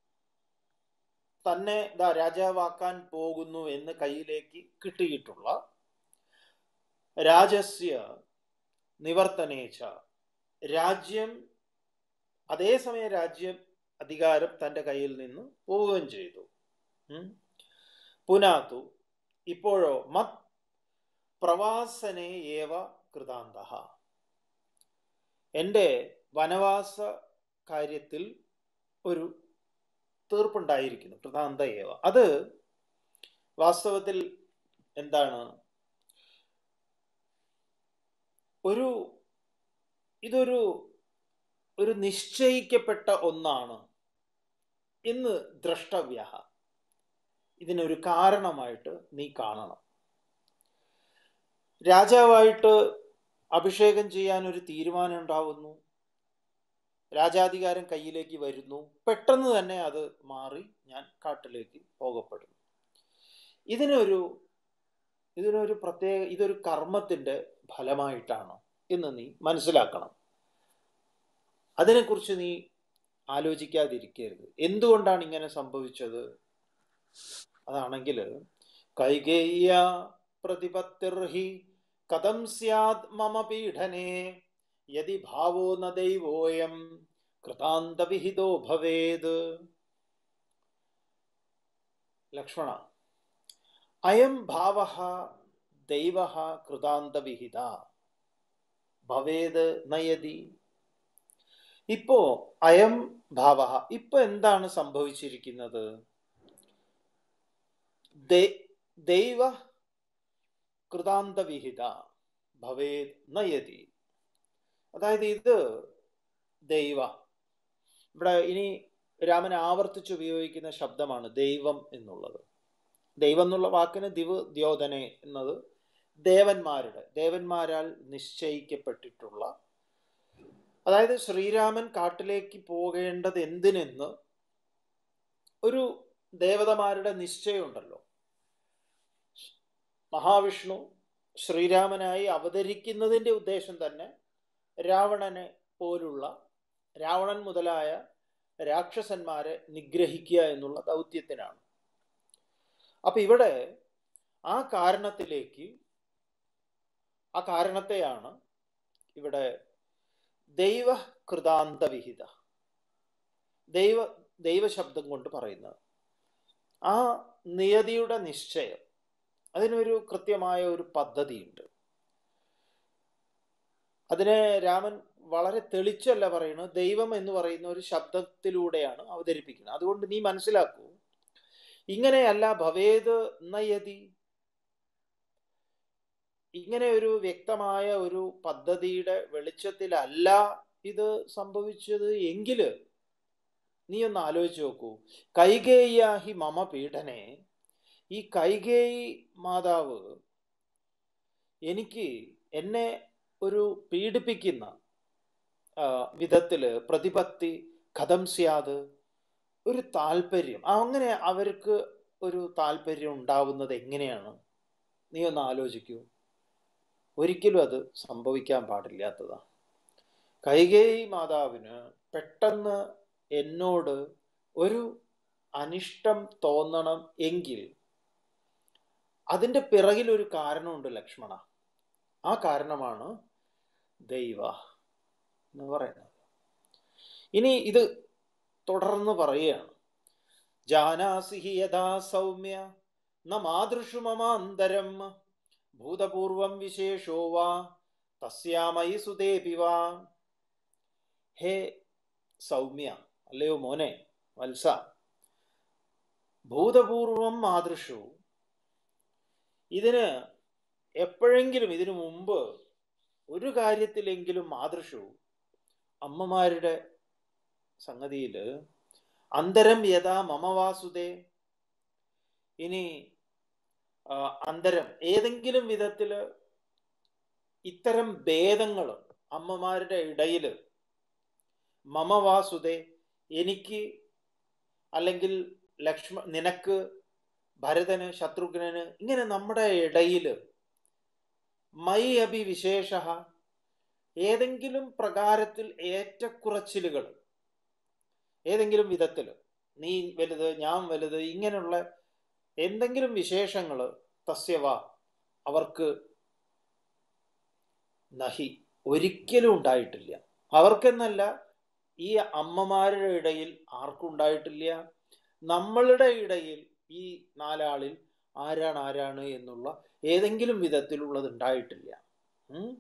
തന്നെ ദാ രാജാവാക്കാൻ പോകുന്നു എന്ന് കയ്യിലേക്ക് കിട്ടിയിട്ടുള്ള രാജസ്യ നിവർത്തനേച്ച രാജ്യം അതേസമയം രാജ്യം അധികാരം തൻ്റെ കയ്യിൽ നിന്ന് പോവുകയും ചെയ്തു ഉം. പുനാത്തു ഇപ്പോഴോ മത് പ്രവാസനെ ഏവ കൃതാന്ത എൻ്റെ വനവാസ കാര്യത്തിൽ ഒരു തീർപ്പുണ്ടായിരിക്കുന്നു കൃതാന്ത ഏവ അത് വാസ്തവത്തിൽ എന്താണ് ഒരു ഇതൊരു ഒരു നിശ്ചയിക്കപ്പെട്ട ഒന്നാണ് എന്ന് ദ്രഷ്ടവ്യ ഇതിനൊരു കാരണമായിട്ട് നീ കാണണം രാജാവായിട്ട് അഭിഷേകം ചെയ്യാൻ ഒരു തീരുമാനം ഉണ്ടാവുന്നു രാജാധികാരം കയ്യിലേക്ക് വരുന്നു പെട്ടെന്ന് തന്നെ അത് മാറി ഞാൻ കാട്ടിലേക്ക് പോകപ്പെടുന്നു ഇതിനൊരു ഇതിനൊരു പ്രത്യേക ഇതൊരു കർമ്മത്തിൻ്റെ ഫലമായിട്ടാണ് എന്ന് നീ മനസ്സിലാക്കണം അതിനെക്കുറിച്ച് നീ ആലോചിക്കാതിരിക്കരുത് എന്തുകൊണ്ടാണ് ഇങ്ങനെ സംഭവിച്ചത് അതാണെങ്കിൽ കൈകേയ പ്രതിപത്തിർഹി കഥം സ്യാത് മമ പീഡനെ യതി ഭാവോ ന ദൈവോയം കൃതാന്തവിഹിതോ ഭവേത് ലക്ഷ്മണ അയം ഭാവ ദൈവ കൃതാന്തവിഹിത ഭവേത് നയതി ഇപ്പോ അയം ഭാവ ഇപ്പൊ എന്താണ് സംഭവിച്ചിരിക്കുന്നത് ദൈ- ദൈവ കൃതാന്തവിഹിത ഭവേ നയതി അതായത് ഇത് ദൈവ ഇവിടെ ഇനി രാമൻ ആവർത്തിച്ച് ഉപയോഗിക്കുന്ന ശബ്ദമാണ് ദൈവം എന്നുള്ളത് ദൈവം എന്നുള്ള വാക്കിന് ദിവ് ദ്യോതനെ എന്നത് ദേവന്മാരുടെ ദേവന്മാരാൽ നിശ്ചയിക്കപ്പെട്ടിട്ടുള്ള അതായത് ശ്രീരാമൻ കാട്ടിലേക്ക് പോകേണ്ടത് എന്തിനെന്ന് ഒരു ദേവതമാരുടെ നിശ്ചയമുണ്ടല്ലോ മഹാവിഷ്ണു ശ്രീരാമനായി അവതരിക്കുന്നതിൻ്റെ ഉദ്ദേശം തന്നെ രാവണനെ പോലുള്ള രാവണൻ മുതലായ രാക്ഷസന്മാരെ നിഗ്രഹിക്കുക എന്നുള്ള ദൗത്യത്തിനാണ് അപ്പൊ ഇവിടെ ആ കാരണത്തിലേക്ക് ആ കാരണത്തെയാണ് ഇവിടെ ദൈവ കൃതാന്തവിഹിത ദൈവ ദൈവശബ്ദം കൊണ്ട് പറയുന്നത് ആ നിയതിയുടെ നിശ്ചയം അതിനൊരു കൃത്യമായ ഒരു പദ്ധതിയുണ്ട് അതിനെ രാമൻ വളരെ തെളിച്ചല്ല പറയുന്നത് ദൈവം എന്ന് പറയുന്ന ഒരു ശബ്ദത്തിലൂടെയാണ് അവതരിപ്പിക്കുന്നത് അതുകൊണ്ട് നീ മനസ്സിലാക്കൂ ഇങ്ങനെയല്ല ഭവേത് നയതി ഇങ്ങനെ ഒരു വ്യക്തമായ ഒരു പദ്ധതിയുടെ വെളിച്ചത്തിലല്ല ഇത് സംഭവിച്ചത് എങ്കിൽ നീ ഒന്ന് ആലോചിച്ച് നോക്കൂ കൈകേയാഹി മമ പീഡനെ ഈ കൈകേയി മാതാവ് എനിക്ക് എന്നെ ഒരു പീഡിപ്പിക്കുന്ന ആ, വിധത്തില് പ്രതിപത്തി കഥം സ്യാത് ഒരു താല്പര്യം അങ്ങനെ അവർക്ക് ഒരു താല്പര്യം ഉണ്ടാവുന്നത് എങ്ങനെയാണ് നീ ഒന്ന് ആലോചിക്കൂ ഒരിക്കലും അത് സംഭവിക്കാൻ പാടില്ലാത്തതാണ് കൈകേയി മാതാവിന് പെട്ടെന്ന് എന്നോട് ഒരു അനിഷ്ടം തോന്നണം എങ്കിൽ അതിൻ്റെ പിറകിൽ ഒരു കാരണമുണ്ട് ലക്ഷ്മണ ആ കാരണമാണ് ദൈവ എന്ന് പറയുന്നത് ഇനി ഇത് തുടർന്ന് പറയുകയാണ് ജാനാസി ഹി യഥാ സൗമ്യ ന മാതൃഷു മമാന്തരം ഭൂതപൂർവം വിശേഷോ വാ തസ്യാമയി സുതേപി വാ ഹേ സൗമ്യ അല്ലയോ മോനെ വത്സ ഭൂതപൂർവം മാതൃഷു ഇതിന് എപ്പോഴെങ്കിലും ഇതിനു മുമ്പ് ഒരു കാര്യത്തിലെങ്കിലും മാതൃഷു അമ്മമാരുടെ സംഗതിയിൽ അന്തരം യഥാ മമവാസുദേ ഇനി ആ, അന്തരം ഏതെങ്കിലും വിധത്തിൽ ഇത്തരം ഭേദങ്ങൾ അമ്മമാരുടെ ഇടയിൽ മമവാസുദേ എനിക്ക് അല്ലെങ്കിൽ ലക്ഷ്മ നിനക്ക് ഭരതന് ശത്രുഘ്നന് ഇങ്ങനെ നമ്മുടെ ഇടയിൽ മൈ അഭി വിശേഷ ഏതെങ്കിലും പ്രകാരത്തിൽ ഏറ്റക്കുറച്ചിലുകൾ ഏതെങ്കിലും വിധത്തിൽ നീ വലുത് ഞാൻ വലുത് ഇങ്ങനെയുള്ള എന്തെങ്കിലും വിശേഷങ്ങൾ തസ്യവ അവർക്ക് നഹി ഒരിക്കലും ഉണ്ടായിട്ടില്ല അവർക്കെന്നല്ല ഈ അമ്മമാരുടെ ഇടയിൽ ആർക്കും ഉണ്ടായിട്ടില്ല നമ്മളുടെ ഇടയിൽ ഈ നാലാളിൽ ആരാണ് ആരാണ് എന്നുള്ള ഏതെങ്കിലും വിധത്തിലുള്ളത് ഉണ്ടായിട്ടില്ല ഉം.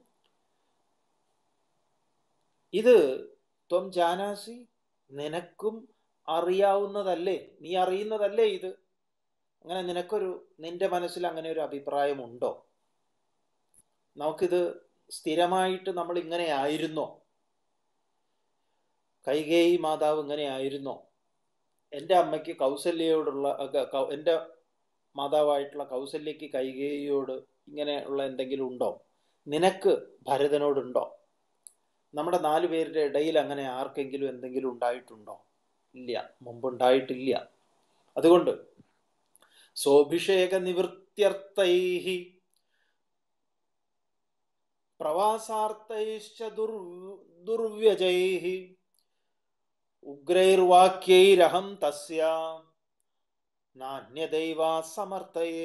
ഇത് ത്വം ജാനാസി നിനക്കും അറിയാവുന്നതല്ലേ നീ അറിയുന്നതല്ലേ ഇത് അങ്ങനെ നിനക്കൊരു നിന്റെ മനസ്സിൽ അങ്ങനെ ഒരു അഭിപ്രായമുണ്ടോ നമുക്കിത് സ്ഥിരമായിട്ട് നമ്മൾ ഇങ്ങനെ ആയിരുന്നോ കൈകേയി മാതാവ് ഇങ്ങനെ ആയിരുന്നോ എൻ്റെ അമ്മയ്ക്ക് കൗസല്യയോടുള്ള അക- കൗ- എൻ്റെ മാതാവായിട്ടുള്ള കൗസല്യക്ക് കൈകേയിയോട് ഇങ്ങനെയുള്ള എന്തെങ്കിലും ഉണ്ടോ നിനക്ക് ഭരതനോടുണ്ടോ നമ്മുടെ നാലു പേരുടെ ഇടയിൽ അങ്ങനെ ആർക്കെങ്കിലും എന്തെങ്കിലും ഉണ്ടായിട്ടുണ്ടോ ഇല്ല മുമ്പുണ്ടായിട്ടില്ല അതുകൊണ്ട് സോഭിഷേക നിവൃത്യർത്ഥൈ പ്രവാസാർത്ഥൈശ്ച ദുർ ദുർവ്യജൈ ഉഗ്രൈർവാക്യൈരഹം തസ്യ നാന്യദൈവാ സമർത്ഥയേ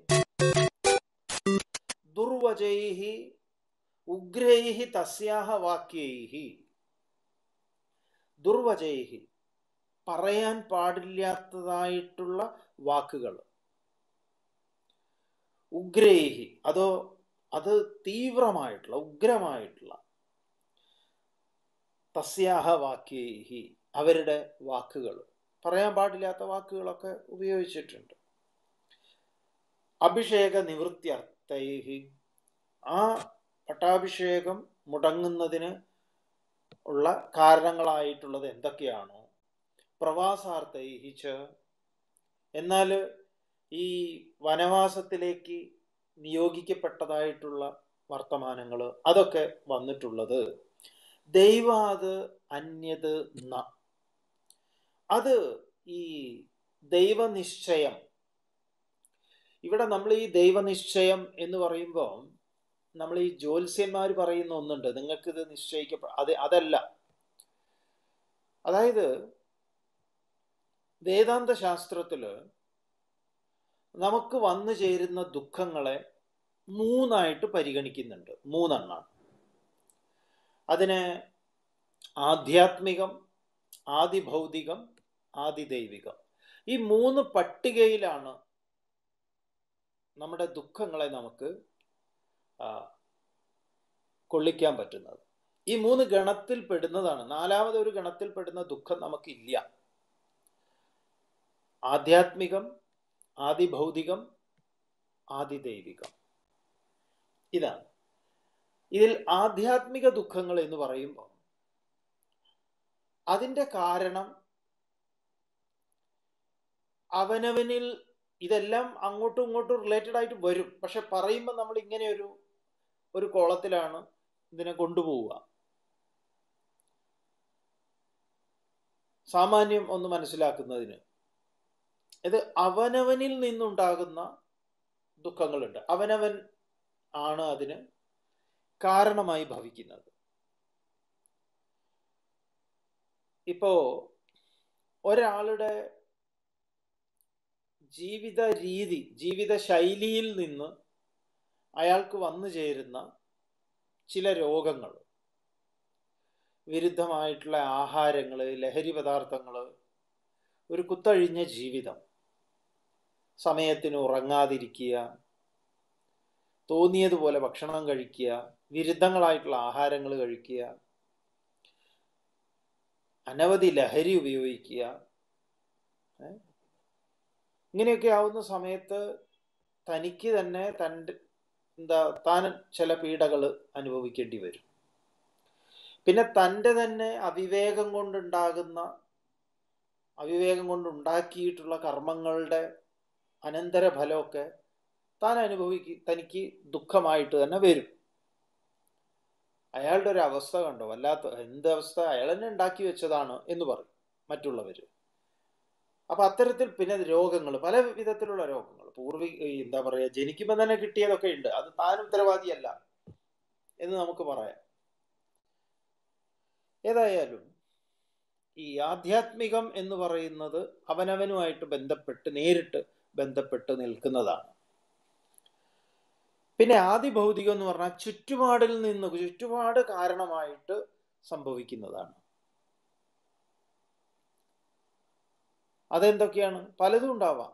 ദുർവജൈ ഉഗ്രൈ തസ്യാഹ വാക്യൈ ദുർവജൈ പറയാൻ പാടില്ലാത്തതായിട്ടുള്ള വാക്കുകൾ ഉഗ്രൈഹി അതോ അത് തീവ്രമായിട്ടുള്ള ഉഗ്രമായിട്ടുള്ള തസ്യാഹ വാക്യേഹി അവരുടെ വാക്കുകൾ പറയാൻ പാടില്ലാത്ത വാക്കുകളൊക്കെ ഉപയോഗിച്ചിട്ടുണ്ട് അഭിഷേക നിവൃത്തിയർത്ഥൈഹി ആ പട്ടാഭിഷേകം മുടങ്ങുന്നതിന് ഉള്ള കാരണങ്ങളായിട്ടുള്ളത് എന്തൊക്കെയാണോ പ്രവാസാർത്ഥൈഹിച്ച് എന്നാൽ ഈ വനവാസത്തിലേക്ക് നിയോഗിക്കപ്പെട്ടതായിട്ടുള്ള വർത്തമാനങ്ങൾ അതൊക്കെ വന്നിട്ടുള്ളത് ദൈവാത് അന്യത് ന അത് ഈ ദൈവനിശ്ചയം ഇവിടെ നമ്മൾ ഈ ദൈവനിശ്ചയം എന്ന് പറയുമ്പോൾ നമ്മൾ ഈ ജ്യോത്സ്യന്മാർ പറയുന്ന ഒന്നുണ്ട് നിങ്ങൾക്കിത് നിശ്ചയിക്കപ്പെ അത് അതല്ല അതായത് വേദാന്ത ശാസ്ത്രത്തിൽ നമുക്ക് വന്നു ചേരുന്ന ദുഃഖങ്ങളെ മൂന്നായിട്ട് പരിഗണിക്കുന്നുണ്ട് മൂന്നെണ്ണം അതിന് ആധ്യാത്മികം ആദിഭൗതികം ആദിദൈവികം ഈ മൂന്ന് പട്ടികയിലാണ് നമ്മുടെ ദുഃഖങ്ങളെ നമുക്ക് കൊള്ളിക്കാൻ പറ്റുന്നത് ഈ മൂന്ന് ഗണത്തിൽ പെടുന്നതാണ് നാലാമത് ഒരു ഗണത്തിൽ പെടുന്ന ദുഃഖം നമുക്കില്ല ആധ്യാത്മികം ആദിഭൗതികം ആദിദൈവികം ഇതാണ് ഇതിൽ ആധ്യാത്മിക ദുഃഖങ്ങൾ എന്ന് പറയുമ്പോൾ അതിൻ്റെ കാരണം അവനവനിൽ ഇതെല്ലാം അങ്ങോട്ടും ഇങ്ങോട്ടും റിലേറ്റഡ് ആയിട്ട് വരും പക്ഷെ പറയുമ്പോൾ നമ്മൾ ഇങ്ങനെ ഒരു ഒരു കോളത്തിലാണ് ഇതിനെ കൊണ്ടുപോവുക സാമാന്യം ഒന്ന് മനസ്സിലാക്കുന്നതിന് ഇത് അവനവനിൽ നിന്നുണ്ടാകുന്ന ദുഃഖങ്ങളുണ്ട് അവനവൻ ആണ് അതിന് കാരണമായി ഭവിക്കുന്നത് ഇപ്പോ ഒരാളുടെ ജീവിത രീതി ജീവിത ശൈലിയിൽ നിന്ന് അയാൾക്ക് വന്നു ചേരുന്ന ചില രോഗങ്ങൾ വിരുദ്ധമായിട്ടുള്ള ആഹാരങ്ങൾ ലഹരി പദാർത്ഥങ്ങൾ ഒരു കുത്തഴിഞ്ഞ ജീവിതം സമയത്തിന് ഉറങ്ങാതിരിക്കുക തോന്നിയതുപോലെ ഭക്ഷണം കഴിക്കുക വിരുദ്ധങ്ങളായിട്ടുള്ള ആഹാരങ്ങൾ കഴിക്കുക അനവധി ലഹരി ഉപയോഗിക്കുക ഇങ്ങനെയൊക്കെ ആവുന്ന സമയത്ത് തനിക്ക് തന്നെ തൻ്റെ എന്താ താൻ ചില പീഡകൾ അനുഭവിക്കേണ്ടി വരും പിന്നെ തൻ്റെ തന്നെ അവിവേകം കൊണ്ടുണ്ടാകുന്ന അവിവേകം കൊണ്ടുണ്ടാക്കിയിട്ടുള്ള കർമ്മങ്ങളുടെ അനന്തര ഫലമൊക്കെ താൻ അനുഭവിക്കും തനിക്ക് ദുഃഖമായിട്ട് തന്നെ വരും അയാളുടെ ഒരു അവസ്ഥ കണ്ടോ വല്ലാത്ത എന്ത് അവസ്ഥ അയാൾ തന്നെ ഉണ്ടാക്കി വെച്ചതാണ് എന്ന് പറയും മറ്റുള്ളവർ അപ്പൊ അത്തരത്തിൽ പിന്നെ രോഗങ്ങൾ പല വിധത്തിലുള്ള രോഗങ്ങൾ പൂർവി എന്താ പറയുക ജനിക്കുമ്പോൾ തന്നെ കിട്ടിയതൊക്കെ ഉണ്ട് അത് താൻ ഉത്തരവാദിയല്ല എന്ന് നമുക്ക് പറയാം ഏതായാലും ഈ ആധ്യാത്മികം എന്ന് പറയുന്നത് അവനവനുമായിട്ട് ബന്ധപ്പെട്ട് നേരിട്ട് ബന്ധപ്പെട്ട് നിൽക്കുന്നതാണ് പിന്നെ ആദിഭൗതികം എന്ന് പറഞ്ഞാൽ ചുറ്റുപാടിൽ നിന്ന് ചുറ്റുപാട് കാരണമായിട്ട് സംഭവിക്കുന്നതാണ് അതെന്തൊക്കെയാണ് പലതും ഉണ്ടാവാം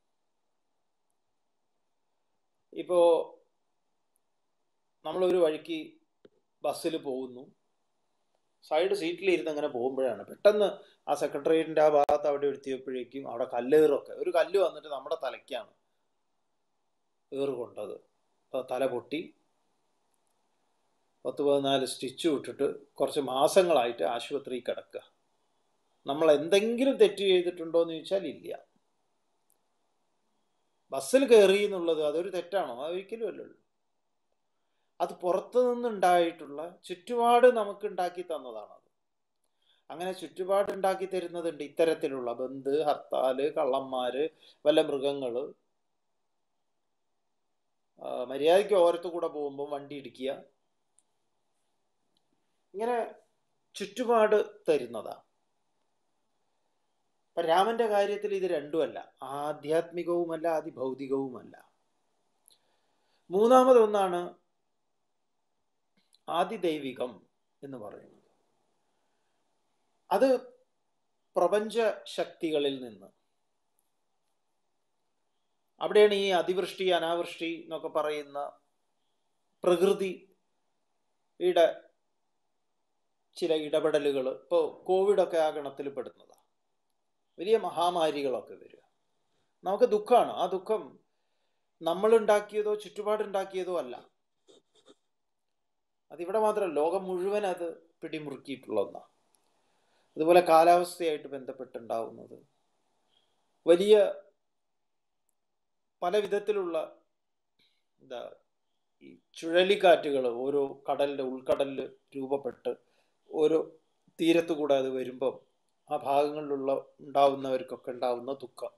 ഇപ്പോ നമ്മളൊരു വഴിക്ക് ബസ്സിൽ പോകുന്നു സൈഡ് സീറ്റിൽ ഇരുന്ന് അങ്ങനെ പോകുമ്പോഴാണ് പെട്ടെന്ന് ആ സെക്രട്ടേറിയറ്റിന്റെ ആ ഭാഗത്ത് അവിടെ എത്തിയപ്പോഴേക്കും അവിടെ കല്ലേറൊക്കെ ഒരു കല്ല് വന്നിട്ട് നമ്മുടെ തലയ്ക്കാണ് ഏറ് കൊണ്ടത് തല പൊട്ടി പത്ത് പതിനാല് സ്റ്റിച്ച് വിട്ടിട്ട് കുറച്ച് മാസങ്ങളായിട്ട് ആശുപത്രിയിൽ കിടക്കുക നമ്മൾ എന്തെങ്കിലും തെറ്റ് ചെയ്തിട്ടുണ്ടോ എന്ന് ചോദിച്ചാൽ ഇല്ല ബസ്സിൽ കയറി എന്നുള്ളത് അതൊരു തെറ്റാണോ അതൊരിക്കലും അല്ലല്ലോ അത് പുറത്തു നിന്നുണ്ടായിട്ടുള്ള ചുറ്റുപാട് നമുക്ക് ഉണ്ടാക്കി തന്നതാണത് അങ്ങനെ ചുറ്റുപാട് ഉണ്ടാക്കി തരുന്നതുണ്ട് ഇത്തരത്തിലുള്ള ബന്ധ് ഹർത്താല് കള്ളന്മാര് വല്ല മൃഗങ്ങള് മര്യാദയ്ക്ക് ഓരത്തു കൂടെ പോകുമ്പോൾ വണ്ടി ഇടിക്കുക ഇങ്ങനെ ചുറ്റുപാട് തരുന്നതാണ് ഇപ്പൊ രാമന്റെ കാര്യത്തിൽ ഇത് രണ്ടുമല്ല ആധ്യാത്മികവുമല്ല അതിഭൗതികവുമല്ല മൂന്നാമതൊന്നാണ് ആദിദൈവികം എന്ന് പറയുന്നത് അത് പ്രപഞ്ച ശക്തികളിൽ നിന്ന് അവിടെയാണ് ഈ അതിവൃഷ്ടി അനാവൃഷ്ടി എന്നൊക്കെ പറയുന്ന പ്രകൃതിയുടെ ചില ഇടപെടലുകൾ ഇപ്പോൾ കോവിഡൊക്കെ ആ ഗണത്തിൽ പെടുന്നതാണ് വലിയ മഹാമാരികളൊക്കെ വരിക നമുക്ക് ദുഃഖമാണ് ആ ദുഃഖം നമ്മളുണ്ടാക്കിയതോ ചുറ്റുപാടുണ്ടാക്കിയതോ അല്ല അതിവിടെ മാത്രമല്ല ലോകം മുഴുവൻ അത് പിടിമുറുക്കിയിട്ടുള്ള ഒന്നാണ് അതുപോലെ കാലാവസ്ഥയായിട്ട് ബന്ധപ്പെട്ടുണ്ടാവുന്നത് വലിയ പല വിധത്തിലുള്ള എന്താ ഈ ചുഴലിക്കാറ്റുകൾ ഓരോ കടലിൽ ഉൾക്കടലിൽ രൂപപ്പെട്ട് ഓരോ തീരത്തു കൂടെ അത് വരുമ്പം ആ ഭാഗങ്ങളിലുള്ള ഉണ്ടാവുന്നവർക്കൊക്കെ ഉണ്ടാവുന്ന ദുഃഖം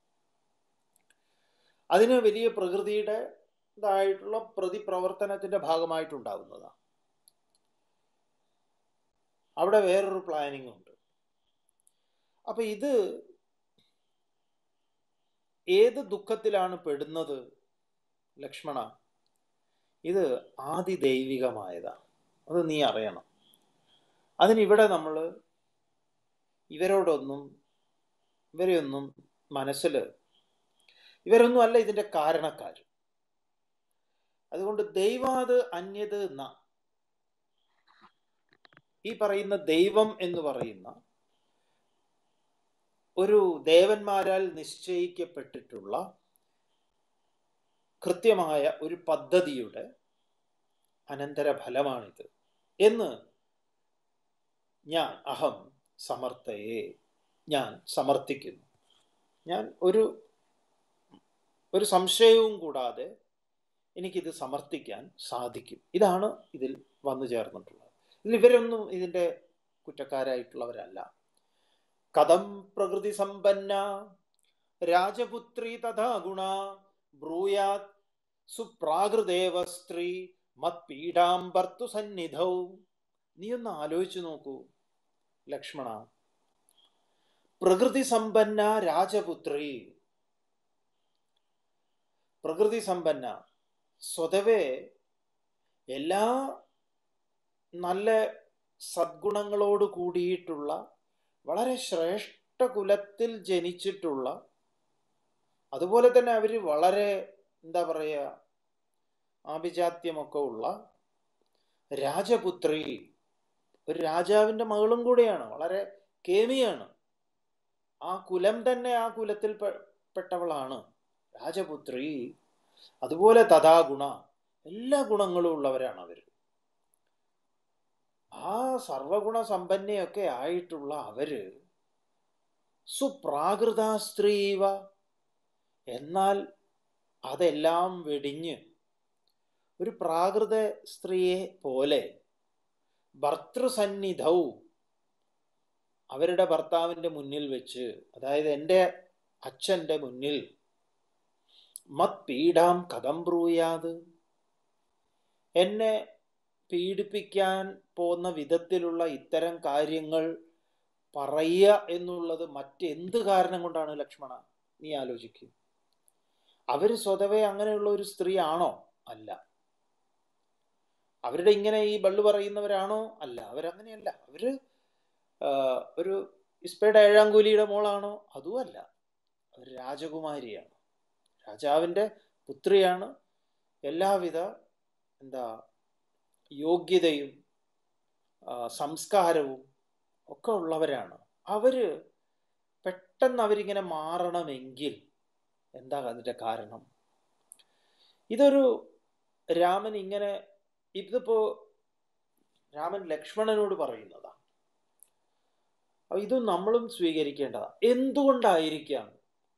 അതിന് വലിയ പ്രകൃതിയുടെ ഇതായിട്ടുള്ള പ്രതിപ്രവർത്തനത്തിന്റെ ഭാഗമായിട്ടുണ്ടാവുന്നതാണ് അവിടെ വേറൊരു പ്ലാനിങ് ഉണ്ട് അപ്പൊ ഇത് ഏത് ദുഃഖത്തിലാണ് പെടുന്നത് ലക്ഷ്മണ ഇത് ആദിദൈവികമായതാണ് അത് നീ അറിയണം അതിനിവിടെ നമ്മൾ ഇവരോടൊന്നും ഇവരെയൊന്നും മനസ്സിൽ ഇവരൊന്നും അല്ല ഇതിൻ്റെ കാരണക്കാർ അതുകൊണ്ട് ദൈവാത് അന്യത് ന ഈ പറയുന്ന ദൈവം എന്ന് പറയുന്ന ഒരു ദേവന്മാരാൽ നിശ്ചയിക്കപ്പെട്ടിട്ടുള്ള കൃത്യമായ ഒരു പദ്ധതിയുടെ അനന്തരഫലമാണിത് എന്ന് ഞാൻ അഹം സമർത്ഥയെ ഞാൻ സമർത്ഥിക്കുന്നു ഞാൻ ഒരു ഒരു സംശയവും കൂടാതെ എനിക്കിത് സമർത്ഥിക്കാൻ സാധിക്കും ഇതാണ് ഇതിൽ വന്നു ചേർന്നിട്ടുള്ളത് ഇതിൽ ഇവരൊന്നും ഇതിൻ്റെ കുറ്റക്കാരായിട്ടുള്ളവരല്ല കഥം പ്രകൃതി സമ്പന്ന രാജപുത്രി തഥാ ഗുണ ബ്രൂയാത് സുപ്രാകൃദേവ സ്ത്രീ മത്പീഡാം ഭർത്തു സന്നിധൗ നീ ഒന്ന് ആലോചിച്ചു നോക്കൂ ലക്ഷ്മണ പ്രകൃതി സമ്പന്ന രാജപുത്രി പ്രകൃതി സമ്പന്ന സ്വതവേ എല്ലാ നല്ല സദ്ഗുണങ്ങളോട് കൂടിയിട്ടുള്ള വളരെ ശ്രേഷ്ഠ കുലത്തിൽ ജനിച്ചിട്ടുള്ള അതുപോലെ തന്നെ അവർ വളരെ എന്താ പറയുക ആഭിജാത്യമൊക്കെ ഉള്ള രാജപുത്രി ഒരു രാജാവിൻ്റെ മകളും കൂടെയാണ് വളരെ കേമിയാണ് ആ കുലം തന്നെ ആ കുലത്തിൽ പെട്ടവളാണ് രാജപുത്രി അതുപോലെ തഥാ ഗുണ എല്ലാ ഗുണങ്ങളും ഉള്ളവരാണ് അവർ ആ സർവഗുണ സമ്പന്നയൊക്കെ ആയിട്ടുള്ള അവര് സുപ്രാകൃത സ്ത്രീവ എന്നാൽ അതെല്ലാം വെടിഞ്ഞ് ഒരു പ്രാകൃത സ്ത്രീയെ പോലെ ഭർത്തൃസന്നിധൗ അവരുടെ ഭർത്താവിൻ്റെ മുന്നിൽ വെച്ച് അതായത് എൻ്റെ അച്ഛൻ്റെ മുന്നിൽ മത് പീഡാം കഥം ബ്രൂയാത് എന്നെ പീഡിപ്പിക്കാൻ പോകുന്ന വിധത്തിലുള്ള ഇത്തരം കാര്യങ്ങൾ പറയുക എന്നുള്ളത് മറ്റെന്ത് കാരണം കൊണ്ടാണ് ലക്ഷ്മണ നീ ആലോചിക്കും അവർ സ്വതവേ അങ്ങനെയുള്ള ഒരു സ്ത്രീ ആണോ അല്ല അവരുടെ ഇങ്ങനെ ഈ ബള്ളു പറയുന്നവരാണോ അല്ല അവരങ്ങനെയല്ല അവര് ഒരു ഇസ്പയുടെ ഏഴാം കൂലിയുടെ മോളാണോ അതുമല്ല അവർ രാജകുമാരിയാണ് രാജാവിൻ്റെ പുത്രിയാണ് എല്ലാവിധ എന്താ യോഗ്യതയും സംസ്കാരവും ഒക്കെ ഉള്ളവരാണ് അവര് പെട്ടെന്ന് അവരിങ്ങനെ മാറണമെങ്കിൽ എന്താ അതിൻ്റെ കാരണം ഇതൊരു രാമൻ ഇങ്ങനെ ഇതിപ്പോ രാമൻ ലക്ഷ്മണനോട് പറയുന്നതാണ് അപ്പൊ ഇത് നമ്മളും സ്വീകരിക്കേണ്ടതാണ് എന്തുകൊണ്ടായിരിക്കാം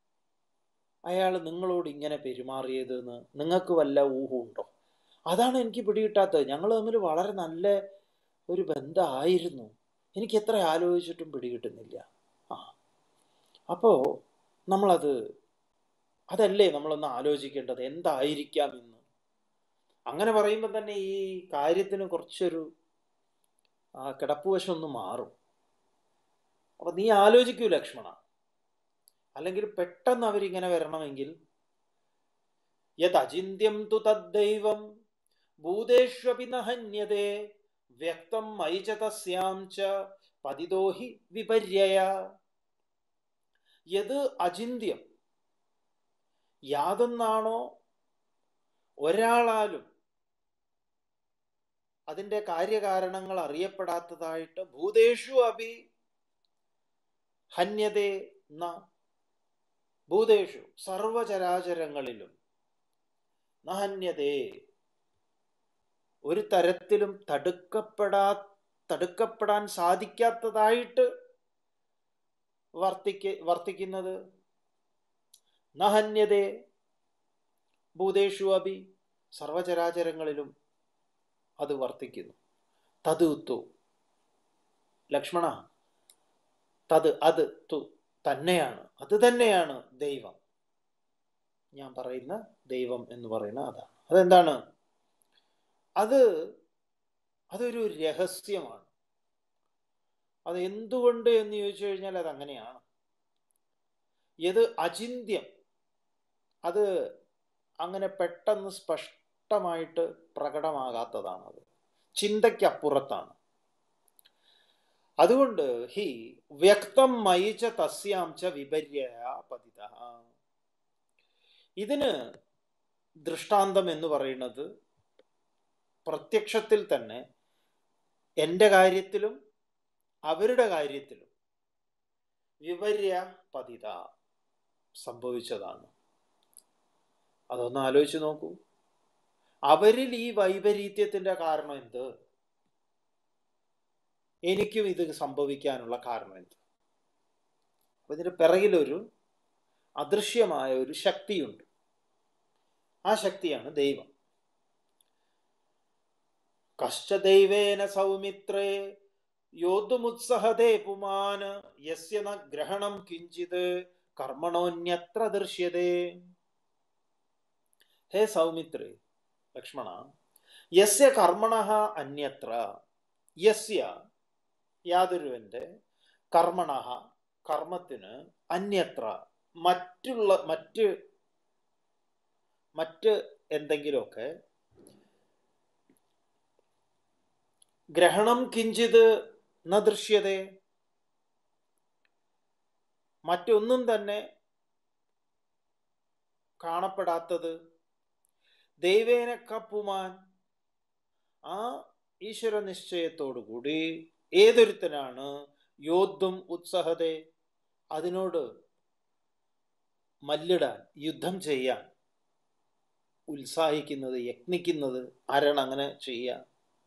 അയാൾ നിങ്ങളോട് ഇങ്ങനെ പെരുമാറിയതെന്ന് നിങ്ങൾക്ക് വല്ല ഊഹമുണ്ടോ അതാണ് എനിക്ക് പിടികിട്ടാത്തത് ഞങ്ങൾ തമ്മിൽ വളരെ നല്ല ഒരു ബന്ധമായിരുന്നു എനിക്ക് എത്ര ആലോചിച്ചിട്ടും പിടികിട്ടുന്നില്ല ആ അപ്പോൾ നമ്മളത് അതല്ലേ നമ്മളൊന്ന് ആലോചിക്കേണ്ടത് എന്തായിരിക്കാം എന്ന് അങ്ങനെ പറയുമ്പോൾ തന്നെ ഈ കാര്യത്തിന് കുറച്ചൊരു ആ കിടപ്പുവശം ഒന്ന് മാറും അപ്പം നീ ആലോചിക്കൂ ലക്ഷ്മണ അല്ലെങ്കിൽ പെട്ടെന്ന് അവരിങ്ങനെ വരണമെങ്കിൽ യത് അചിന്യം തു തദ്ദൈവം ഭൂതേഷ്വപി നഹന്യതേ വ്യക്തം മൈ ച തസ്യാം ച പതിതോ ഹി വിപര്യയ യത് അചിന്യം യാതൊന്നാണോ ഒരാളാലും അതിൻ്റെ കാര്യകാരണങ്ങൾ അറിയപ്പെടാത്തതായിട്ട് ഭൂതേഷു അഭി ഹന്യതേ ന ഭൂതേഷു സർവചരാചരങ്ങളിലും നഹന്യതേ ഒരു തരത്തിലും തടുക്കപ്പെടാ തടുക്കപ്പെടാൻ സാധിക്കാത്തതായിട്ട് വർത്തിക്ക വർത്തിക്കുന്നത് നഹന്യതേ ഭൂതേഷു അഭി സർവചരാചരങ്ങളിലും അത് വർത്തിക്കുന്നു തത് തു ലക്ഷ്മണ തത് അത് തു തന്നെയാണ് അത് തന്നെയാണ് ദൈവം ഞാൻ പറയുന്ന ദൈവം എന്ന് പറയുന്ന അതാണ് അതെന്താണ് അത് അതൊരു രഹസ്യമാണ് അത് എന്തുകൊണ്ട് എന്ന് ചോദിച്ചു കഴിഞ്ഞാൽ അത് അങ്ങനെയാണ് ഇത് അചിന്യം അത് അങ്ങനെ പെട്ടെന്ന് സ്പഷ്ടമായിട്ട് പ്രകടമാകാത്തതാണ് അത് ചിന്തയ്ക്കപ്പുറത്താണ് അതുകൊണ്ട് ഹി വ്യക്തം മയിച്ച തസ്യാം ച വിപര്യ പതിത ഇതിന് ദൃഷ്ടാന്തം എന്ന് പറയുന്നത് പ്രത്യക്ഷത്തിൽ തന്നെ എൻ്റെ കാര്യത്തിലും അവരുടെ കാര്യത്തിലും വിപര്യ പതിത സംഭവിച്ചതാണ് അതൊന്ന് ആലോചിച്ച് നോക്കൂ അവരിൽ ഈ വൈപരീത്യത്തിന്റെ കാരണം എന്ത് എനിക്കും ഇത് സംഭവിക്കാനുള്ള കാരണം എന്ത് അപ്പൊ ഇതിന്റെ പിറകിലൊരു അദൃശ്യമായ ഒരു ശക്തിയുണ്ട് ആ ശക്തിയാണ് ദൈവം കശ്ചദൈവേന സൗമിത്രേ യോദ്ധുമുത്സഹതേ പുമാൻ യസ്യ ന ഗ്രഹണം കിഞ്ചിത് കർമ്മണോന്യത്ര ദൃശ്യതേ ഹേ സൗമിത്രേ ലക്ഷ്മണ യസ്യ കർമ്മണ അന്യത്ര യസ്യ യാതൊരുവന്റെ കർമ്മണ കർമ്മത്തിന് അന്യത്ര മറ്റുള്ള മറ്റ് മറ്റ് എന്തെങ്കിലുമൊക്കെ ഗ്രഹണം കിഞ്ചിത് ന ദൃശ്യതേ മറ്റൊന്നും തന്നെ കാണപ്പെടാത്തത് ദൈവേന കപ്പുമാൻ ആ ഈശ്വര നിശ്ചയത്തോടുകൂടി ഏതൊരുത്തനാണ് യോദ്ധും ഉത്സഹതെ അതിനോട് മല്ലിടാൻ യുദ്ധം ചെയ്യാൻ ഉത്സാഹിക്കുന്നത് യത്നിക്കുന്നത് ആരാണ് അങ്ങനെ ചെയ്യുക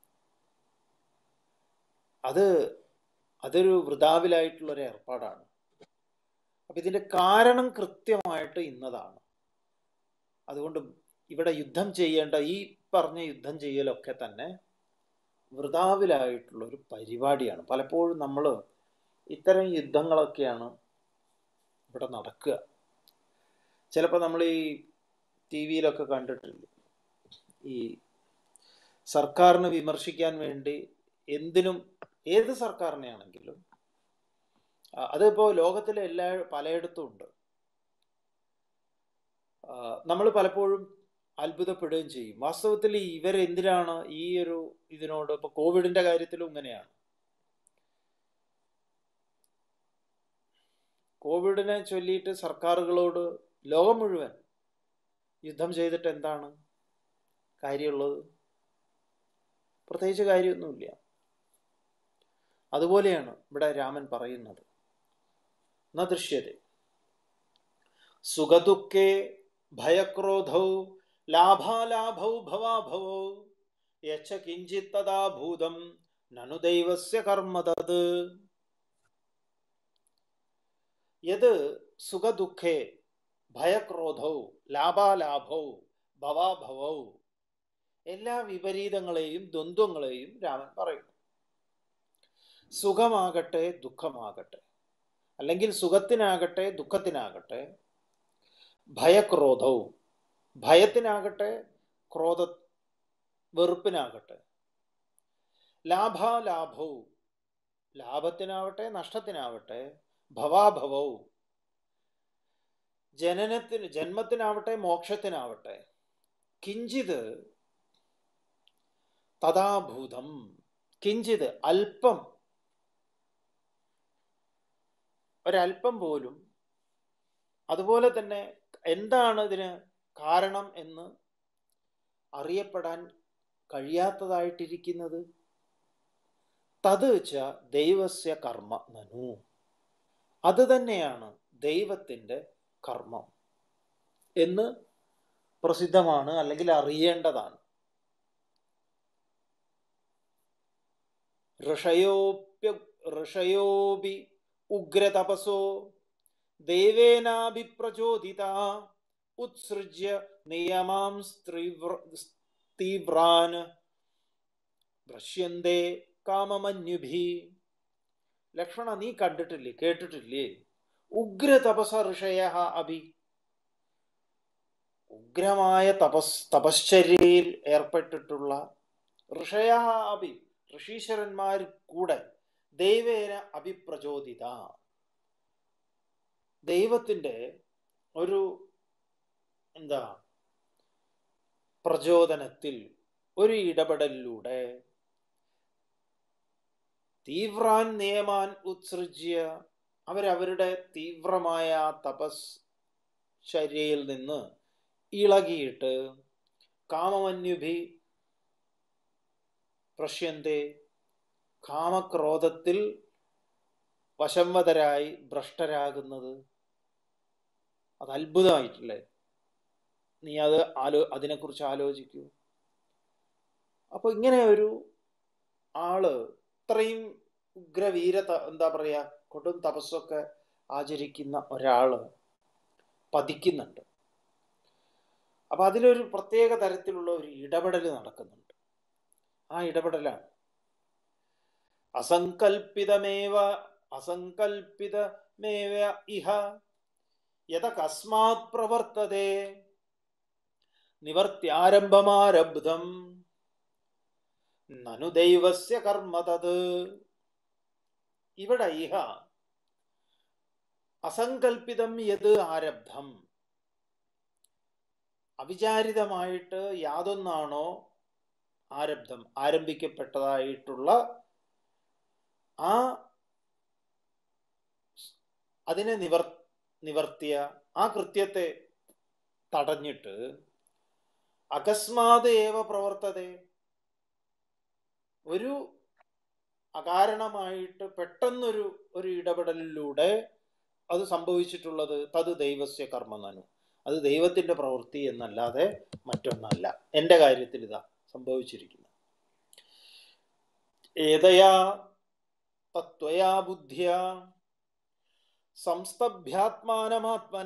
അത് അതൊരു വൃതാവിലായിട്ടുള്ള ഒരു ഏർപ്പാടാണ് അപ്പൊ ഇതിന്റെ കാരണം കൃത്യമായിട്ട് ഇന്നതാണ് അതുകൊണ്ട് ഇവിടെ യുദ്ധം ചെയ്യേണ്ട ഈ പറഞ്ഞ യുദ്ധം ചെയ്യലൊക്കെ തന്നെ വൃതാവിലായിട്ടുള്ള ഒരു പരിപാടിയാണ് പലപ്പോഴും നമ്മൾ ഇത്തരം യുദ്ധങ്ങളൊക്കെയാണ് ഇവിടെ നടക്കുക ചിലപ്പോൾ നമ്മൾ ഈ ടി വിയിലൊക്കെ കണ്ടിട്ടില്ല ഈ സർക്കാരിനെ വിമർശിക്കാൻ വേണ്ടി എന്തിനും ഏത് സർക്കാരിനെയാണെങ്കിലും അതിപ്പോൾ ലോകത്തിലെ എല്ലാ പലയിടത്തും ഉണ്ട് നമ്മൾ പലപ്പോഴും അത്ഭുതപ്പെടുകയും ചെയ്യും വാസ്തവത്തിൽ ഇവരെന്തിനാണ് ഈ ഒരു ഇതിനോട് ഇപ്പൊ കോവിഡിന്റെ കാര്യത്തിലും ഇങ്ങനെയാണ് കോവിഡിനെ ചൊല്ലിയിട്ട് സർക്കാരുകളോട് ലോകം മുഴുവൻ യുദ്ധം ചെയ്തിട്ട് എന്താണ് കാര്യമുള്ളത് പ്രത്യേകിച്ച് കാര്യമൊന്നുമില്ല അതുപോലെയാണ് ഇവിടെ രാമൻ പറയുന്നത് ന ദൃശ്യത സുഖദുഃഖേ ഭയക്രോധൗ ലാഭാലാഭൗ ഭവാഭവോ യച്ച കിഞ്ചിത് തഥാ ഭൂതം നനു ദൈവസ്യ കർമ്മ തത് യത് സുഖദുഃഖേ ഭയക്രോധൗ ലാഭാലാഭൗ ഭവാഭവൗ എല്ലാ വിപരീതങ്ങളെയും ദ്വന്ദ്വങ്ങളെയും രാമൻ പറയുന്നു സുഖമാകട്ടെ ദുഃഖമാകട്ടെ അല്ലെങ്കിൽ സുഖത്തിനാകട്ടെ ദുഃഖത്തിനാകട്ടെ ഭയക്രോധവും ഭയത്തിനാകട്ടെ ക്രോധ വെറുപ്പിനാകട്ടെ ലാഭാലാഭവും ലാഭത്തിനാവട്ടെ നഷ്ടത്തിനാവട്ടെ ഭവാഭവവും ജനനത്തിന് ജന്മത്തിനാവട്ടെ മോക്ഷത്തിനാവട്ടെ കിഞ്ചിത് തഥാഭൂതം കിഞ്ചിത് അല്പം ഒരല്പം പോലും അതുപോലെ തന്നെ എന്താണ് ഇതിന് കാരണം എന്ന് അറിയപ്പെടാൻ കഴിയാത്തതായിട്ടിരിക്കുന്നത് തത് ച ദൈവസ്യ കർമ്മ നനു അത് തന്നെയാണ് ദൈവത്തിൻ്റെ കർമ്മം എന്ന് പ്രസിദ്ധമാണ് അല്ലെങ്കിൽ അറിയേണ്ടതാണ് ഋഷയോപ്യ ഋഷയോപി ഉഗ്രതപസോ ദേവേനാഭിപ്രചോദിത ഉത്സൃജ്യ നിയമാം തീവ്രാൻ ദൃശ്യന്തേ കാമമന്യുഭി ലക്ഷ്മണ നീ കണ്ടിട്ടില്ലേ കേട്ടിട്ടില്ലേ ഉഗ്രതപസ ഋഷയ അഭി ഉഗ്രമായ തപസ് തപശ്ചര്യയിൽ ഏർപ്പെട്ടിട്ടുള്ള ഋഷയ അഭി ഋഷീശ്വരന്മാർ കൂടെ ദൈവേന അഭിപ്രചോദിത ദൈവത്തിൻ്റെ ഒരു എന്താ പ്രചോദനത്തിൽ ഒരു ഇടപെടലിലൂടെ തീവ്രാൻ നിയമാൻ ഉത്സൃജ്യ അവരവരുടെ തീവ്രമായ തപസ് ചര്യയിൽ നിന്ന് ഇളകിയിട്ട് കാമമന്യുഭി പ്രഷ്യന്തെ കാമക്രോധത്തിൽ വശംവതരായി ഭ്രഷ്ടരാകുന്നത് അത് അത്ഭുതമായിട്ടില്ലേ നീ അത് ആലോ അതിനെക്കുറിച്ച് ആലോചിക്കൂ അപ്പോൾ ഇങ്ങനെ ഒരു ആള് ഇത്രയും ഉഗ്രവീര എന്താ പറയുക കൊടും തപസ്സൊക്കെ ആചരിക്കുന്ന ഒരാള് പതിക്കുന്നുണ്ട് അപ്പൊ അതിലൊരു പ്രത്യേക തരത്തിലുള്ള ഒരു ഇടപെടൽ നടക്കുന്നുണ്ട് ആ ഇടപെടലാണ് അസങ്കൽപ്പിതമേവ അസങ്കൽപ്പിതമേവ ഇഹ യഥ കസ്മാത് പ്രവർത്തതേ നിവർത്തിയാരംഭമാരബ്ധം നനു ദൈവസ്യ കർമ്മ തത് ഇവിടെ ഇഹ അസങ്കൽപ്പിതം യത് ആരബ്ധം അവിചാരിതമായിട്ട് യാതൊന്നാണോ ആരബ്ധം ആരംഭിക്കപ്പെട്ടതായിട്ടുള്ള ആ അതിനെ നിവർ നിവർത്തിയ ആ കൃത്യത്തെ തടഞ്ഞിട്ട് അകസ്മാത് ഏവ പ്രവർത്തതേ ഒരു അകാരണമായിട്ട് പെട്ടെന്നൊരു ഒരു ഇടപെടലിലൂടെ അത് സംഭവിച്ചിട്ടുള്ളത് തത് ദൈവസ്യ കർമ്മനു അത് ദൈവത്തിൻ്റെ പ്രവൃത്തി എന്നല്ലാതെ മറ്റൊന്നല്ല എൻ്റെ കാര്യത്തിൽ ഇതാ സംഭവിച്ചിരിക്കുന്നത് ഏതയാ തത്വയാ ബുദ്ധിയ സംസ്തഭ്യാത്മാനമാത്മന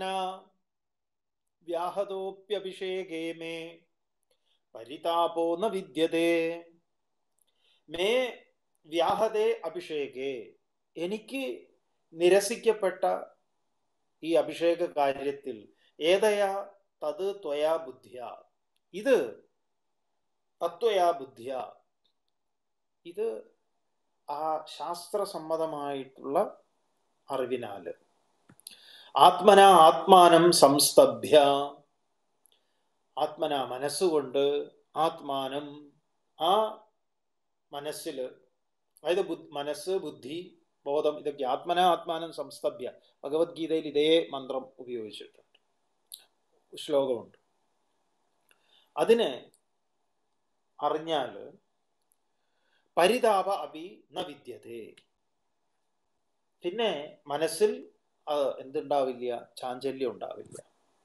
വ്യാഹതോപ്യഭിഷേകേ മേ പരിതാപോ ന വിദ്യതേ മേ വ്യാഹതേ അഭിഷേകേ എനിക്ക് നിരസിക്കപ്പെട്ട ഈ അഭിഷേക കാര്യത്തിൽ ഏതയാ തത് ത്വയാ ബുദ്ധിയ ഇത് തത്വയാ ബുദ്ധിയ ഇത് ആ ശാസ്ത്രസമ്മതമായിട്ടുള്ള അറിവിനാല് ആത്മന ആത്മാനം സംസ്തഭ്യ ആത്മന മനസ്സുകൊണ്ട് ആത്മാനം ആ മനസ്സിൽ അതായത് മനസ്സ് ബുദ്ധി ബോധം ഇതൊക്കെ ആത്മന ആത്മാനം സംസ്തഭ്യ ഭഗവത്ഗീതയിൽ ഇതേ മന്ത്രം ഉപയോഗിച്ചിട്ടുണ്ട് ശ്ലോകമുണ്ട് അതിനെ അറിഞ്ഞാൽ പരിതാപ അഭി ന വിദ്യതേ പിന്നെ മനസ്സിൽ എന്തുണ്ടാവില്ല ചാഞ്ചല്യം ഉണ്ടാവില്ല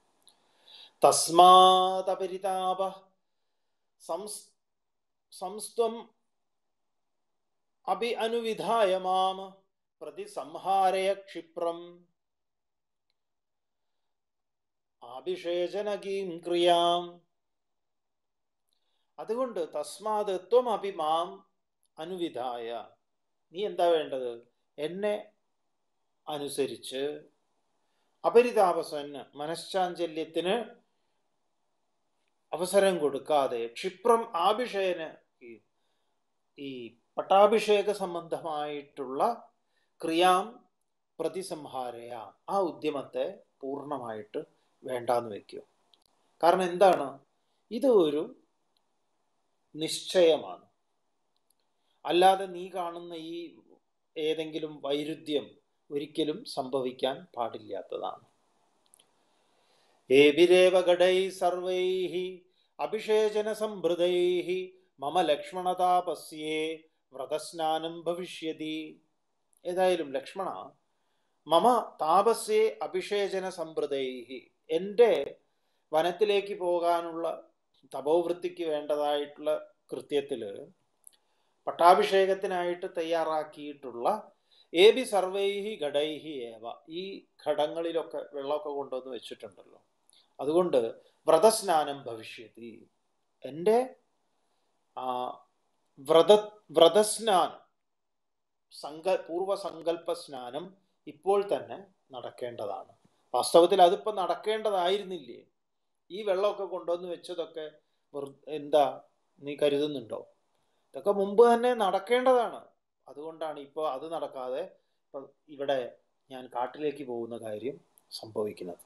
തസ്മാതപരിതാപ സംസ്ത്വം അഭി അനുവിധായ മാം പ്രതിസംഹാരയ ക്ഷിപ്രം ആഭിഷേചനകീം ക്രിയാം അതുകൊണ്ട് തസ്മാത് ത്വം അഭി മാം അനുവിധായ നീ എന്താ വേണ്ടത് എന്നെ അനുസരിച്ച് അപരിതാപസന് മനഃശാഞ്ചല്യത്തിന് അവസരം കൊടുക്കാതെ ക്ഷിപ്രം ആഭിഷേന ഈ പട്ടാഭിഷേക സംബന്ധമായിട്ടുള്ള ക്രിയാം പ്രതിസംഹാരയ ആ ഉദ്യമത്തെ പൂർണ്ണമായിട്ട് വേണ്ടാന്ന് വെക്കും കാരണം എന്താണ് ഇത് ഒരു നിശ്ചയമാണ് അല്ലാതെ നീ കാണുന്ന ഈ ഏതെങ്കിലും വൈരുദ്ധ്യം ഒരിക്കലും സംഭവിക്കാൻ പാടില്ലാത്തതാണ് ഏവിരേവ ഗഡൈ സർവൈ അഭിഷേചന സംഭൃതൈ മമ ലക്ഷ്മണതാപസ്യേ വ്രതസ്നാനം ഭവിഷ്യതി ഏതായാലും ലക്ഷ്മണ മമ താപസ്യേ അഭിഷേചന സമ്പ്രദൈ എൻ്റെ വനത്തിലേക്ക് പോകാനുള്ള തപോവൃത്തിക്ക് വേണ്ടതായിട്ടുള്ള കൃത്യത്തിൽ പട്ടാഭിഷേകത്തിനായിട്ട് തയ്യാറാക്കിയിട്ടുള്ള ഏബി സർവൈഹി ഘടൈഹി ഏവ ഈ ഘടങ്ങളിലൊക്കെ വെള്ളമൊക്കെ കൊണ്ടുവന്ന് വെച്ചിട്ടുണ്ടല്ലോ അതുകൊണ്ട് വ്രതസ്നാനം ഭവിഷ്യത്തി എൻ്റെ ആ വ്രത വ്രതസ്നാനം സങ്ക പൂർവസങ്കല്പ സ്നാനം ഇപ്പോൾ തന്നെ നടക്കേണ്ടതാണ് വാസ്തവത്തിൽ അതിപ്പോൾ നടക്കേണ്ടതായിരുന്നില്ലേ ഈ വെള്ളമൊക്കെ കൊണ്ടുവന്ന് വെച്ചതൊക്കെ എന്താ നീ കരുതുന്നുണ്ടോ ഇതൊക്കെ മുമ്പ് തന്നെ നടക്കേണ്ടതാണ് അതുകൊണ്ടാണ് ഇപ്പോൾ അത് നടക്കാതെ ഇപ്പം ഇവിടെ ഞാൻ കാട്ടിലേക്ക് പോകുന്ന കാര്യം സംഭവിക്കുന്നത്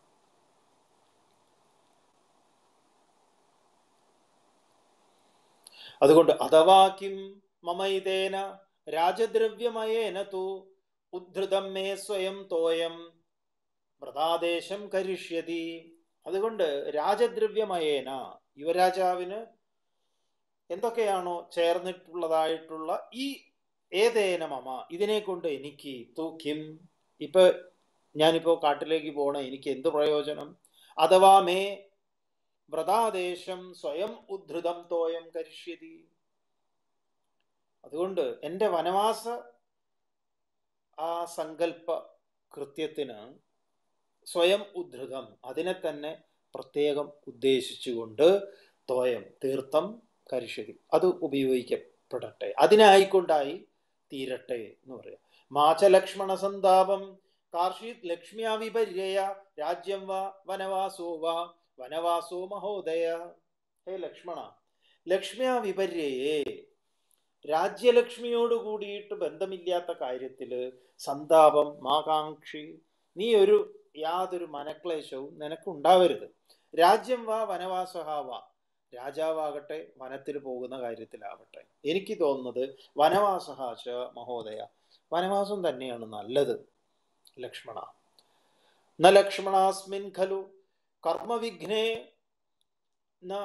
അതുകൊണ്ട് അഥവാ കിം മമൈതേന രാജദ്രവ്യമയേന തു ഉദ്ധൃതം മേ സ്വയം തോയം വ്രതാദേശം കരിഷ്യതി അതുകൊണ്ട് രാജദ്രവ്യമയേന യുവരാജാവിന് എന്തൊക്കെയാണോ ചേർന്നിട്ടുള്ളതായിട്ടുള്ള ഈ ഏതേന മമ ഇതിനെ കൊണ്ട് എനിക്ക് തു കിം ഇപ്പൊ ഞാനിപ്പോ കാട്ടിലേക്ക് പോണ എനിക്ക് എന്ത് പ്രയോജനം അഥവാ മേ വ്രതാദേശം സ്വയം ഉദ്ധൃതം തോയം കരിഷ്യതി അതുകൊണ്ട് എൻ്റെ വനവാസ ആ സങ്കല്പ കൃത്യത്തിന് സ്വയം ഉദ്ധൃതം അതിനെ തന്നെ പ്രത്യേകം ഉദ്ദേശിച്ചുകൊണ്ട് തോയം തീർത്ഥം കരിഷ്യതി അത് ഉപയോഗിക്കപ്പെടട്ടെ അതിനായിക്കൊണ്ടായി തീരട്ടെ എന്ന് പറയാം മാചലക്ഷ്മണ സന്താപം കാർഷീത് ലക്ഷ്മ്യാ വിപര്യയ രാജ്യം വാ വനവാസോ വാ വനവാസോ മഹോദയ ഹേ ലക്ഷ്മണ ലക്ഷ്മ്യാ വിപര്യയെ രാജ്യലക്ഷ്മിയോട് കൂടിയിട്ട് ബന്ധമില്ലാത്ത കാര്യത്തില് സന്താപം മാകാംക്ഷി നീ ഒരു യാതൊരു മനക്ലേശവും നിനക്കുണ്ടാവരുത് രാജ്യം വാ വനവാസഹ വാ രാജാവാകട്ടെ വനത്തിൽ പോകുന്ന കാര്യത്തിലാവട്ടെ എനിക്ക് തോന്നുന്നത് വനവാസഹാച മഹോദയ വനവാസം തന്നെയാണ് നല്ലത് ലക്ഷ്മണ ന ലക്ഷ്മണാസ്മിൻ ഖലു കർമ്മവിഘ്നേ ന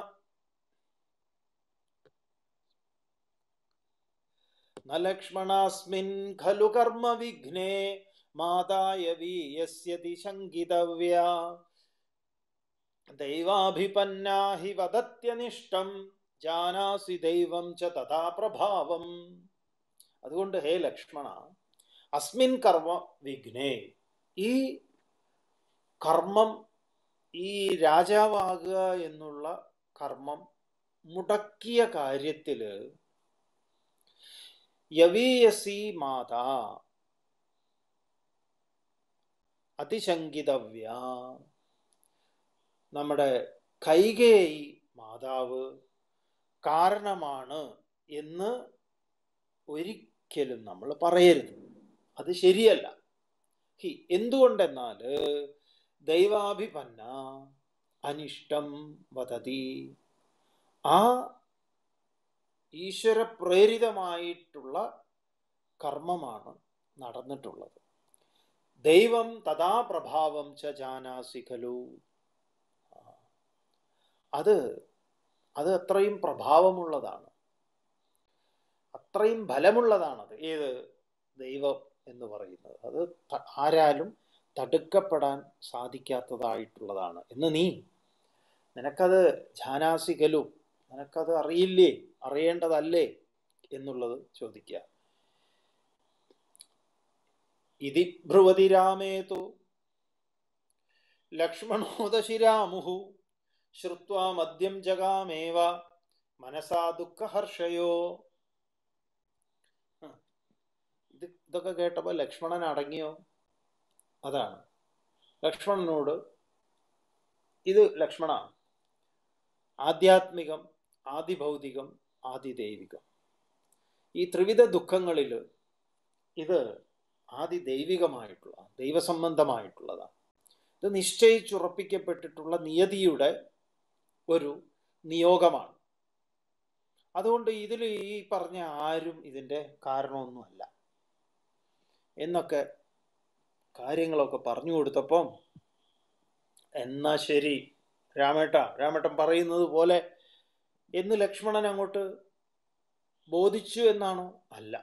ന ലക്ഷ്മണാസ്മിൻ ഖലു കർമ്മവിഘ്നേ മാതായ വീയസ്യതി ശങ്കിതവ്യ ദൈവാഭിപന്നാ ഹി വദത്യനിഷ്ടം ജാനാസി ദൈവം ച തഥാ പ്രഭാവം അതുകൊണ്ട് ഹേ ലക്ഷ്മണ അസ്മിൻ കർമ്മ വിഘ്നേ ഈ കർമ്മം ഈ രാജാവാകുക എന്നുള്ള കർമ്മം മുടക്കിയ കാര്യത്തില് യവീയസി മാതാ അതിശങ്കിതവ്യ നമ്മുടെ കൈകേയി മാതാവ് കാരണമാണ് എന്ന് ഒരിക്കലും നമ്മൾ പറയരുത് അത് ശരിയല്ല ഹി എന്തുകൊണ്ടെന്നാൽ ദൈവാഭിപന്ന അനിഷ്ടം വദതി ആ ഈശ്വര പ്രേരിതമായിട്ടുള്ള കർമ്മമാണ് നടന്നിട്ടുള്ളത് ദൈവം തഥാ പ്രഭാവം ച ജാനാസി ഖലു അത് അത് അത്രയും പ്രഭാവമുള്ളതാണ് അത്രയും ഫലമുള്ളതാണത് ഏത് ദൈവം എന്ന് പറയുന്നത് അത് ആരാലും തടുക്കപ്പെടാൻ സാധിക്കാത്തതായിട്ടുള്ളതാണ് എന്ന് നീ നിനക്കത് ജാനാസികലു നിനക്കത് അറിയില്ലേ അറിയേണ്ടതല്ലേ എന്നുള്ളത് ചോദിക്കുക ഇതി ഭ്രുവതി രാമേതു ലക്ഷ്മണോദശിരാമുഹു ശ്രുത്വാ മദ്യം ജഗാമേവ മനസാ ദുഃഖഹർഷയോ ഇത് ഇതൊക്കെ കേട്ടപ്പോൾ ലക്ഷ്മണൻ അടങ്ങിയോ അതാണ് ലക്ഷ്മണനോട് ഇത് ലക്ഷ്മണ ആധ്യാത്മികം ആദിഭൗതികം ആദിദൈവികം ഈ ത്രിവിധ ദുഃഖങ്ങളിൽ ഇത് ആദി ദൈവികമായിട്ടുള്ള ദൈവസംബന്ധമായിട്ടുള്ളതാണ് ഇത് നിശ്ചയിച്ചുറപ്പിക്കപ്പെട്ടിട്ടുള്ള നിയതിയുടെ ഒരു നിയോഗമാണ് അതുകൊണ്ട് ഇതിൽ ഈ പറഞ്ഞ ആരും ഇതിൻ്റെ കാരണമൊന്നുമല്ല എന്നൊക്കെ കാര്യങ്ങളൊക്കെ പറഞ്ഞു കൊടുത്തപ്പം എന്നാ ശരി രാമേട്ട രാമേട്ടൻ പറയുന്നത് പോലെ എന്ന് ലക്ഷ്മണൻ അങ്ങോട്ട് ബോധിച്ചു എന്നാണോ അല്ല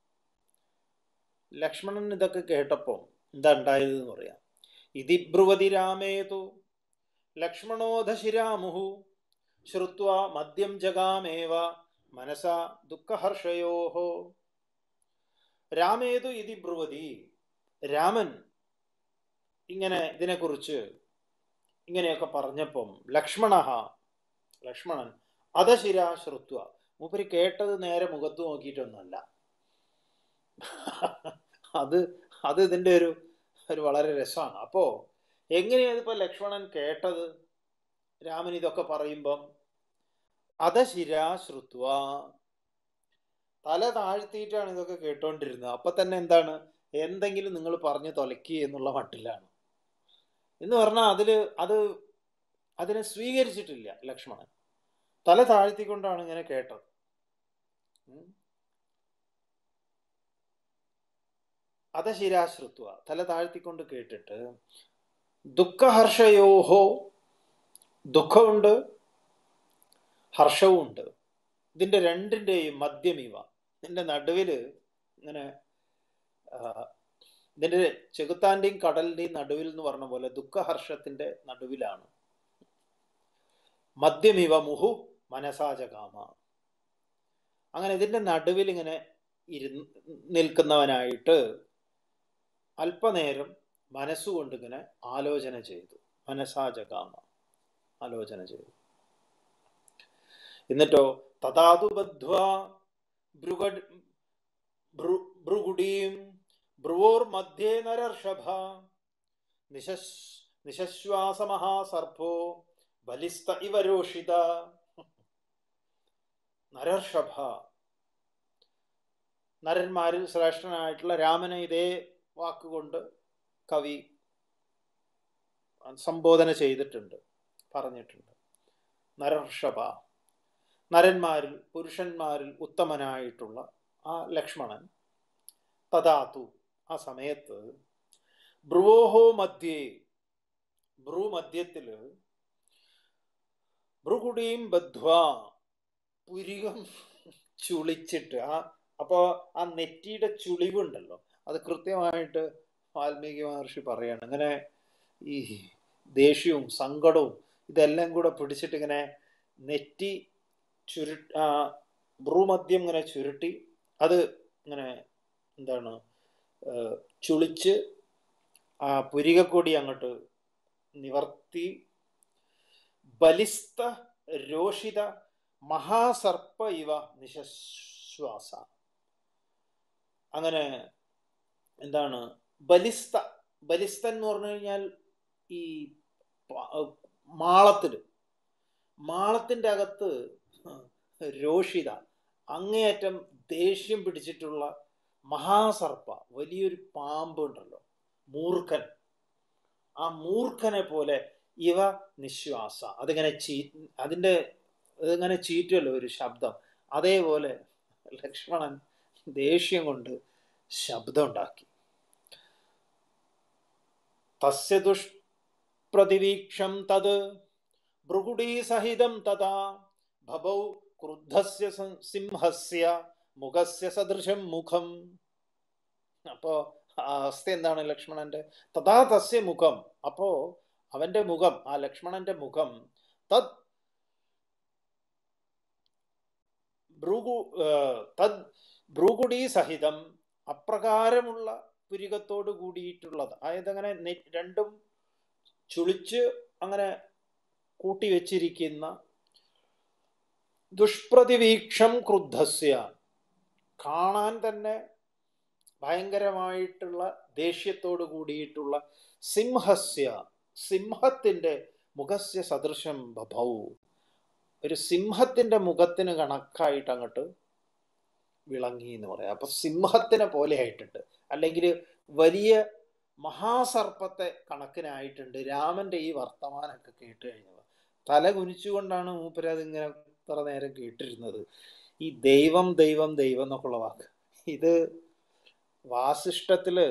ലക്ഷ്മണൻ ഇതൊക്കെ കേട്ടപ്പോൾ എന്താ ഉണ്ടായത് എന്ന് പറയാം ഇതി ബ്രുവതി രാമേതു ലക്ഷ്മണോധശിരാമുഹു ശ്രുത്വ മദ്യം ജഗാമേവ മനസ ദുഃഖഹർഷയോഹോ രാമേതു ഇതി ബ്രുവതി രാമൻ ഇങ്ങനെ ഇതിനെക്കുറിച്ച് ഇങ്ങനെയൊക്കെ പറഞ്ഞപ്പം ലക്ഷ്മണ ലക്ഷ്മണൻ അധശിര ശ്രുത്വ മൂപ്പര് കേട്ടത് നേരെ മുഖത്ത് നോക്കിയിട്ടൊന്നുമല്ല അത് അത് ഇതിൻ്റെ ഒരു ഒരു വളരെ രസമാണ് അപ്പോ എങ്ങനെയാണ് ഇപ്പൊ ലക്ഷ്മണൻ കേട്ടത് രാമൻ ഇതൊക്കെ പറയുമ്പം അധശിര ശ്രുത്വ തല താഴ്ത്തിയിട്ടാണ് ഇതൊക്കെ കേട്ടോണ്ടിരുന്നത് അപ്പൊ തന്നെ എന്താണ് എന്തെങ്കിലും നിങ്ങൾ പറഞ്ഞു തൊലക്കി എന്നുള്ള മട്ടിലാണ് എന്ന് പറഞ്ഞാൽ അതില് അത് അതിനെ സ്വീകരിച്ചിട്ടില്ല ലക്ഷ്മണൻ തല താഴ്ത്തിക്കൊണ്ടാണ് ഇങ്ങനെ കേട്ടത് ഉം. അധശിരാശ്രുത്വ തല താഴ്ത്തിക്കൊണ്ട് കേട്ടിട്ട് ദുഃഖഹർഷയോഹോ ദുഃഖമുണ്ട് ഹർഷവുമുണ്ട് ഇതിന്റെ രണ്ടിന്റെയും മധ്യമിവ ഇതിന്റെ നടുവില് ഇങ്ങനെ ആ, ഇതിന്റെ ചെകുത്താന്റെയും കടലിന്റെയും നടുവിൽ എന്ന് പറഞ്ഞ പോലെ ദുഃഖഹർഷത്തിന്റെ നടുവിലാണ് മധ്യമിവ മുഹു മനസാജകാമ അങ്ങനെ ഇതിന്റെ നടുവിൽ ഇങ്ങനെ ഇരുന്ന് നിൽക്കുന്നവനായിട്ട് അല്പനേരം മനസ്സുകൊണ്ട് ഇങ്ങനെ ആലോചന ചെയ്തു മനസാജകാമ ആലോചന ചെയ്തു എന്നിട്ടോ തഥാതു ബദ്ധ്വ ഭൃഗഡ് ഭൃ- ഭൃഗുടീം ഭ്രുവോർ മധ്യേ നരർഷഭ നിശസ് നിശശ്വാസമഹാസർപ്പോ ബലിസ്ത ഇവ രോഷിത നരർഷഭ നരന്മാരിൽ ശ്രേഷ്ഠനായിട്ടുള്ള രാമനെ ഇതേ വാക്കുകൊണ്ട് കവി സംബോധന ചെയ്തിട്ടുണ്ട് പറഞ്ഞിട്ടുണ്ട് നരർഷഭ നരന്മാരിൽ പുരുഷന്മാരിൽ ഉത്തമനായിട്ടുള്ള ആ ലക്ഷ്മണൻ തഥാതു ആ സമയത്ത് ഭ്രുവോഹോ മധ്യേ ഭ്രു മധ്യത്തില് ഭ്രുകുടിയും ബദ്ധ്വ പുരികം ചുളിച്ചിട്ട് ആ അപ്പോൾ ആ നെറ്റിയുടെ ചുളിവുണ്ടല്ലോ അത് കൃത്യമായിട്ട് വാൽമീകി മഹർഷി പറയാണ് അങ്ങനെ ഈ ദേഷ്യവും സങ്കടവും ഇതെല്ലാം കൂടെ പിടിച്ചിട്ട് ഇങ്ങനെ നെറ്റി ചുരു ആ, ഭ്രൂമദ്യം ഇങ്ങനെ ചുരുട്ടി അത് ഇങ്ങനെ എന്താണ് ആ, ചുളിച്ച് ആ പുരികക്കൊടി അങ്ങോട്ട് നിവർത്തി ബലിസ്ത രോഷിത മഹാസർപ്പ ഇവ നിശശ്വാസ അങ്ങനെ എന്താണ് ബലിസ്ത ബലിസ്തൻ എന്ന് പറഞ്ഞു കഴിഞ്ഞാൽ ഈ പ- മാളത്തില് മാളത്തിന്റെ അകത്ത് രോഷിത അങ്ങേയറ്റം ദേഷ്യം പിടിച്ചിട്ടുള്ള മഹാസർപ്പ വലിയൊരു പാമ്പ് ഉണ്ടല്ലോ മൂർഖൻ ആ മൂർഖനെ പോലെ ഇവ നിശ്വാസ അതിങ്ങനെ ചീ അതിൻ്റെ ഇതിങ്ങനെ ചീറ്റുമല്ലോ ഒരു ശബ്ദം അതേപോലെ ലക്ഷ്മണൻ ദേഷ്യം കൊണ്ട് ശബ്ദം ഉണ്ടാക്കി തസ്യ ദുഷ്പ്രതിവീക്ഷം തത് ഭൃഗുടീസഹിതം തഥാ ഭവൗ ക്രുദ്ധസ്യ സം- സിംഹസ്യ മുഖസ്യ സദൃശം മുഖം അപ്പോ ആ അവസ്ഥ എന്താണ് ലക്ഷ്മണന്റെ തഥാ തസ്യ മുഖം അപ്പോ അവന്റെ മുഖം ആ ലക്ഷ്മണന്റെ മുഖം തത് ഭ്രൂഗു ആ, തത് ഭ്രൂകുടി സഹിതം അപ്രകാരമുള്ള പുരികത്തോട് കൂടിയിട്ടുള്ളത് അതായത് അങ്ങനെ നെ- രണ്ടും ചുളിച്ച് അങ്ങനെ കൂട്ടി വെച്ചിരിക്കുന്ന ദുഷ്പ്രതിവീക്ഷം ക്രുദ്ധസ്യ കാണാൻ തന്നെ ഭയങ്കരമായിട്ടുള്ള ദേഷ്യത്തോട് കൂടിയിട്ടുള്ള സിംഹസ്യ സിംഹത്തിന്റെ മുഖസ്യ സദൃശം ബഭൗ ഒരു സിംഹത്തിന്റെ മുഖത്തിന് കണക്കായിട്ട് അങ്ങോട്ട് വിളങ്ങി എന്ന് പറയാം അപ്പൊ സിംഹത്തിനെ പോലെ ആയിട്ടുണ്ട് അല്ലെങ്കിൽ വലിയ മഹാസർപ്പത്തെ കണക്കിനായിട്ടുണ്ട് രാമന്റെ ഈ വർത്തമാനമൊക്കെ കേട്ട് കഴിഞ്ഞത് തല കുനിച്ചുകൊണ്ടാണ് മൂപ്പര് അതിങ്ങനെ ഇത്ര നേരം കേട്ടിരുന്നത് ഈ ദൈവം ദൈവം ദൈവം എന്നൊക്കെയുള്ള വാക്ക് ഇത് വാസിഷ്ടത്തില്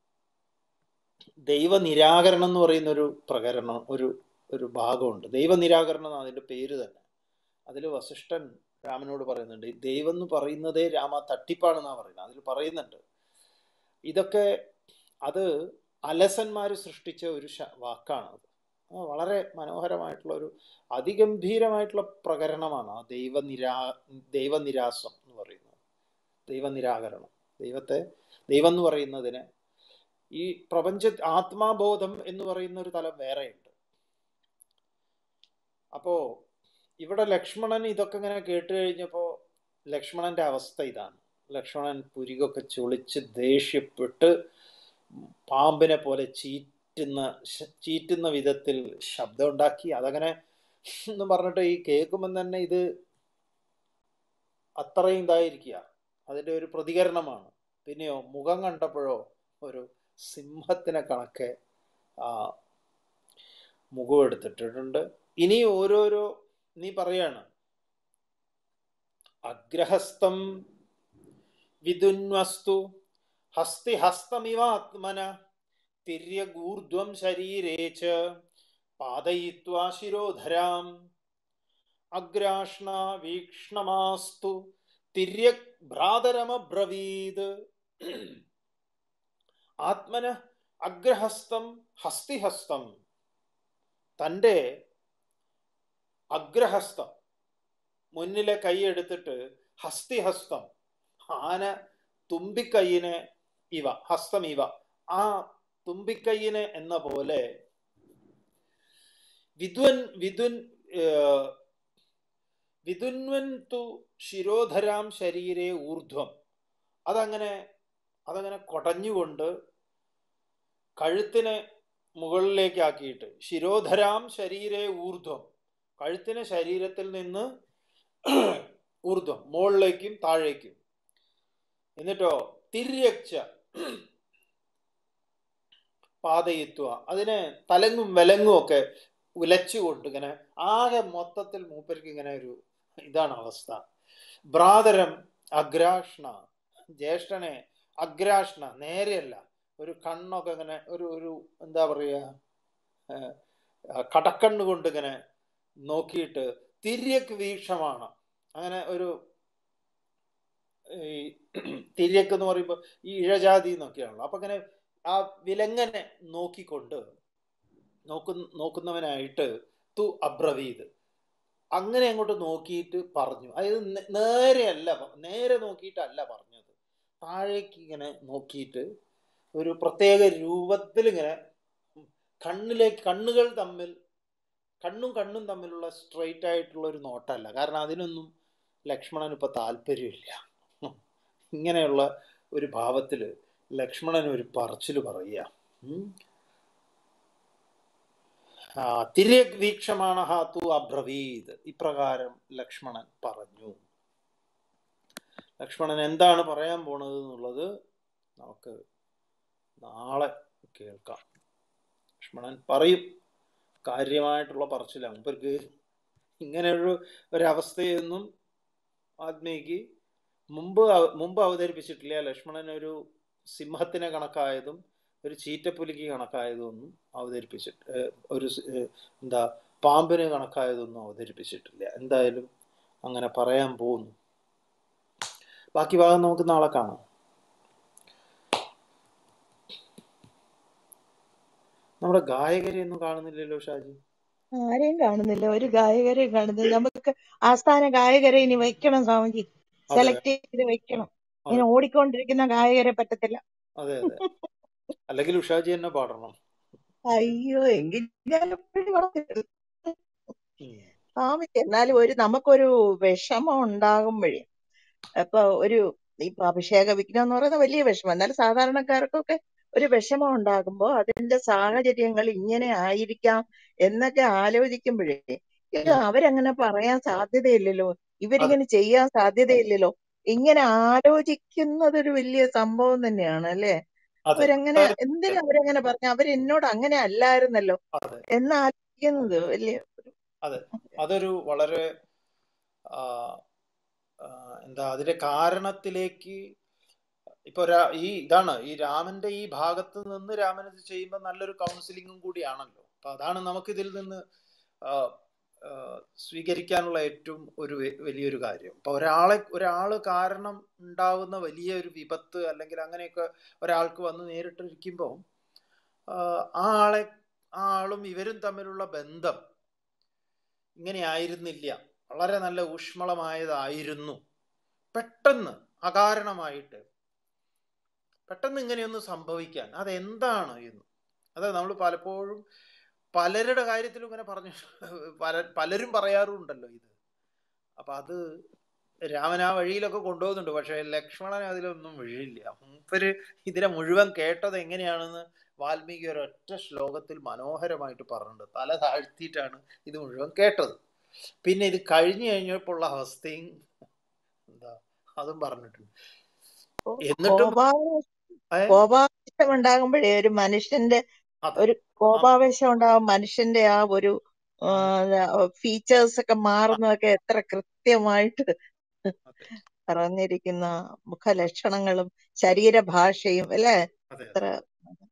ദൈവനിരാകരണം എന്ന് പറയുന്ന ഒരു പ്രകരണം ഒരു ഒരു ഭാഗമുണ്ട് ദൈവനിരാകരണം എന്നാണ് അതിന്റെ പേര് തന്നെ അതിൽ വസിഷ്ഠൻ രാമനോട് പറയുന്നുണ്ട് ഈ ദൈവം എന്ന് പറയുന്നതേ രാമ തട്ടിപ്പാണെന്നാ പറയുന്നത് അതിൽ പറയുന്നുണ്ട് ഇതൊക്കെ അത് അലസന്മാർ സൃഷ്ടിച്ച ഒരു ശ- വാക്കാണ് അത് ആ, വളരെ മനോഹരമായിട്ടുള്ള ഒരു അതിഗംഭീരമായിട്ടുള്ള പ്രകരണമാണ് ആ ദൈവനിരാ ദൈവനിരാസം എന്ന് പറയുന്നത് ദൈവനിരാകരണം ദൈവത്തെ ദൈവം എന്ന് പറയുന്നതിന് ഈ പ്രപഞ്ച ആത്മാബോധം എന്ന് പറയുന്ന ഒരു തലം വേറെയുണ്ട് അപ്പോ ഇവിടെ ലക്ഷ്മണൻ ഇതൊക്കെ ഇങ്ങനെ കേട്ട് കഴിഞ്ഞപ്പോൾ ലക്ഷ്മണന്റെ അവസ്ഥ ഇതാണ് ലക്ഷ്മണൻ പുരികൊക്കെ ചൊളിച്ച് ദേഷ്യപ്പെട്ട് പാമ്പിനെ പോലെ ചീറ്റുന്ന ശ- ചീറ്റുന്ന വിധത്തിൽ ശബ്ദം ഉണ്ടാക്കി അതങ്ങനെ എന്ന് പറഞ്ഞിട്ട് ഈ കേൾക്കുമ്പോൾ തന്നെ ഇത് അത്രയും ഇതായിരിക്കുക അതിൻ്റെ ഒരു പ്രതികരണമാണ് പിന്നെയോ മുഖം കണ്ടപ്പോഴോ ഒരു സിംഹത്തിനെ കണക്കെ ആ മുഖം എടുത്തിട്ടിട്ടുണ്ട് ഇനി ഓരോരോ നീ പറയാണ് അഗ്രഹസ്ഥം വിദുന്വസ്തു ഹസ്തി ഹസ്തമിവാത്മന തിര്യഗൂർധ്വം ശരീരേ ച പാതയിത്വാ ശിരോധരാം അഗ്രാഷ്ണ വീക്ഷണമാസ്തു തിര്യക് ഭ്രാതരമബ്രവീത് ആത്മന അഗ്രഹസ്തം ഹസ്തിഹസ്തം തൻ്റെ അഗ്രഹസ്തം മുന്നിലെ കൈ എടുത്തിട്ട് ഹസ്തിഹസ്തം ആന തുമ്പിക്കൈയിനെ ഇവ ഹസ്തം ഇവ ആ തുമ്പിക്കൈയിനെ എന്ന പോലെ വിദ്വൻ വിദുൻ ഏർ, വിദുന്വൻ തു ശിരോധരാം ശരീരേ ഊർധ്വം അതങ്ങനെ അതങ്ങനെ കൊടഞ്ഞുകൊണ്ട് കഴുത്തിനെ മുകളിലേക്കാക്കിയിട്ട് ശിരോധരാം ശരീരേ ഊർധ്വം കഴുത്തിനെ ശരീരത്തിൽ നിന്ന് ഊർധ്വം മുകളിലേക്കും താഴേക്കും എന്നിട്ടോ തിര്യക്ച പാതയിത്വ അതിനെ തലങ്ങും വിലങ്ങും ഒക്കെ ഉലച്ചുകൊണ്ട് ഇങ്ങനെ ആകെ മൊത്തത്തിൽ മൂപ്പർക്ക് ഇങ്ങനെ ഒരു ഇതാണ് അവസ്ഥ ഭ്രാതരം അഗ്രാഷ്ണ ജ്യേഷ്ഠനെ അഗ്രാഷ്ണ നേരെയല്ല ഒരു കണ്ണൊക്കെ ഇങ്ങനെ ഒരു ഒരു എന്താ പറയുക ഏഹ്, ആ കടക്കണ്ണ് കൊണ്ട് ഇങ്ങനെ നോക്കിയിട്ട് തിര്യക്ക് വീക്ഷമാണ് അങ്ങനെ ഒരു ഈ തിര്യക്ക് എന്ന് പറയുമ്പോൾ ഈ ഇഴജാതി എന്നൊക്കെയാണല്ലോ അപ്പൊ ഇങ്ങനെ ആ വിലങ്ങനെ നോക്കിക്കൊണ്ട് നോക്കുന്ന നോക്കുന്നവനായിട്ട് തു അബ്രവീത് അങ്ങനെ അങ്ങോട്ട് നോക്കിയിട്ട് പറഞ്ഞു അതായത് നേ- നേരെയല്ല പ- നേരെ നോക്കിയിട്ടല്ല പറഞ്ഞത് താഴേക്ക് ഇങ്ങനെ നോക്കിയിട്ട് ഒരു പ്രത്യേക രൂപത്തിൽ ഇങ്ങനെ കണ്ണിലേക്ക് കണ്ണുകൾ തമ്മിൽ കണ്ണും കണ്ണും തമ്മിലുള്ള സ്ട്രെയിറ്റ് ആയിട്ടുള്ള ഒരു നോട്ടമല്ല കാരണം അതിനൊന്നും ലക്ഷ്മണന് ഇപ്പൊ താല്പര്യമില്ല ഇങ്ങനെയുള്ള ഒരു ഭാവത്തിൽ ലക്ഷ്മണൻ ഒരു പറച്ചിൽ പറയുക ഉം. ആ, തിര്യക് വീക്ഷമാണ തു അബ്രവീത് ഇപ്രകാരം ലക്ഷ്മണൻ പറഞ്ഞു ലക്ഷ്മണൻ എന്താണ് പറയാൻ പോണത് എന്നുള്ളത് നമുക്ക് നാളെ കേൾക്കാം ലക്ഷ്മണൻ പറയും കാര്യമായിട്ടുള്ള പറച്ചില്ല മുമ്പർക്ക് ഇങ്ങനെയൊരു ഒരവസ്ഥയൊന്നും വാൽമീകി മുമ്പ് അവ- മുമ്പ് അവതരിപ്പിച്ചിട്ടില്ല ലക്ഷ്മണൻ ഒരു സിംഹത്തിനെ കണക്കായതും ഒരു ചീറ്റപ്പുലിക്ക് കണക്കായതും ഒന്നും അവതരിപ്പിച്ചിട്ട് ഏഹ് ഒരു സ്- ഏഹ് എന്താ പാമ്പിന് കണക്കായതൊന്നും അവതരിപ്പിച്ചിട്ടില്ല എന്തായാലും അങ്ങനെ പറയാൻ പോകുന്നു ബാക്കി ഭാഗം നമുക്ക് നാളെ കാണാം നമ്മുടെ ഗായകരെ ഒന്നും കാണുന്നില്ലല്ലോ ഷാജി ആരെയും കാണുന്നില്ല ഒരു ഗായകരെയും കാണുന്നില്ല നമുക്ക് ആസ്ഥാന ഗായകരെ ഇനി വെക്കണം സ്വാമിജി അതെ സെലക്ട് ചെയ്ത് വെക്കണം അതെ ഇങ്ങനെ ഓടിക്കൊണ്ടിരിക്കുന്ന ഗായകരെ പറ്റത്തില്ല അതെ അതെ അല്ലെങ്കിൽ ഉഷാജി തന്നെ പാടണം അയ്യോ എങ്കിൽ ഞാൻ എപ്പോഴും പറഞ്ഞിട്ടുണ്ട് ഉം. സ്വാമി എന്നാലും ഒരു നമുക്കൊരു വിഷമം ഉണ്ടാകുമ്പോഴേ അപ്പൊ ഒരു ഇപ്പൊ അഭിഷേക വിഘ്നം എന്ന് പറയുന്നത് വലിയ വിഷമം എന്നാലും സാധാരണക്കാർക്കൊക്കെ ഒരു വിഷമം ഉണ്ടാകുമ്പോ അതിന്റെ സാഹചര്യങ്ങൾ ഇങ്ങനെ ആയിരിക്കാം എന്നൊക്കെ ആലോചിക്കുമ്പോഴേ ഇത് ഉം. അവരങ്ങനെ പറയാൻ സാധ്യതയില്ലല്ലോ അതെ ഇവരിങ്ങനെ ചെയ്യാൻ സാധ്യതയില്ലല്ലോ ഇങ്ങനെ ആലോചിക്കുന്നത് ഒരു വലിയ സംഭവം തന്നെയാണ് അല്ലെ അതെ അവരങ്ങനെ അതായത് എന്തിനാ അവരങ്ങനെ പറഞ്ഞ അവരെന്നോട് അങ്ങനെ അല്ലായിരുന്നല്ലോ അതെ എന്ന് ആലോചിക്കുന്നത് വലിയ അതെ അതൊരു വളരെ ആ, ആ, എന്താ അതിന്റെ കാരണത്തിലേക്ക് ഇപ്പൊ രാ- ഈ ഇതാണ് ഈ രാമന്റെ ഈ ഭാഗത്ത് നിന്ന് രാമൻ ഇത് ചെയ്യുമ്പോൾ നല്ലൊരു കൗൺസിലിങ്ങും കൂടിയാണല്ലോ അപ്പൊ അതാണ് നമുക്ക് ഇതിൽ നിന്ന് ആ, ആ, സ്വീകരിക്കാനുള്ള ഏറ്റവും ഒരു വെ- വലിയൊരു കാര്യം ഇപ്പൊ ഒരാളെ ഒരാൾ കാരണം ഉണ്ടാവുന്ന വലിയ ഒരു വിപത്ത് അല്ലെങ്കിൽ അങ്ങനെയൊക്കെ ഒരാൾക്ക് വന്ന് നേരിട്ടിരിക്കുമ്പോൾ ആ ആളെ ആ ആളും ഇവരും തമ്മിലുള്ള ബന്ധം ഇങ്ങനെ ആയിരുന്നില്ല വളരെ നല്ല ഊഷ്മളമായതായിരുന്നു പെട്ടെന്ന് അകാരണമായിട്ട് പെട്ടെന്ന് ഇങ്ങനെയൊന്ന് സംഭവിക്കാൻ അതെന്താണ് എന്ന് അത് നമ്മൾ പലപ്പോഴും പലരുടെ കാര്യത്തിലും ഇങ്ങനെ പറഞ്ഞു പല പലരും പറയാറുണ്ടല്ലോ ഇത് അപ്പൊ അത് രാമൻ ആ വഴിയിലൊക്കെ കൊണ്ടുപോകുന്നുണ്ട് പക്ഷെ ലക്ഷ്മണൻ അതിലൊന്നും വീഴില്ല മൂപ്പര് ഇതിനെ മുഴുവൻ കേട്ടത് എങ്ങനെയാണെന്ന് വാൽമീകി ഒരൊറ്റ ശ്ലോകത്തിൽ മനോഹരമായിട്ട് പറഞ്ഞിട്ടുണ്ട് തല താഴ്ത്തിയിട്ടാണ് ഇത് മുഴുവൻ കേട്ടത് പിന്നെ ഇത് കഴിഞ്ഞു കഴിഞ്ഞപ്പോഴുള്ള അവസ്ഥയും എന്താ അതും പറഞ്ഞിട്ടുണ്ട് എന്നിട്ടും കോപാവേശം ഏ, കോപാവേശം ഉണ്ടാകുമ്പോഴേ ഒരു മനുഷ്യന്റെ അതെ ഒരു ആ കോപാവേശം ഉണ്ടാകും മനുഷ്യന്റെ ആ ഒരു അതെ ഫീച്ചേഴ്സ് ഒക്കെ ആ, മാറുന്നതൊക്കെ എത്ര കൃത്യമായിട്ട് അതെ പറഞ്ഞിരിക്കുന്ന മുഖലക്ഷണങ്ങളും ശരീരഭാഷയും അല്ലെ അതെ എത്ര അതെ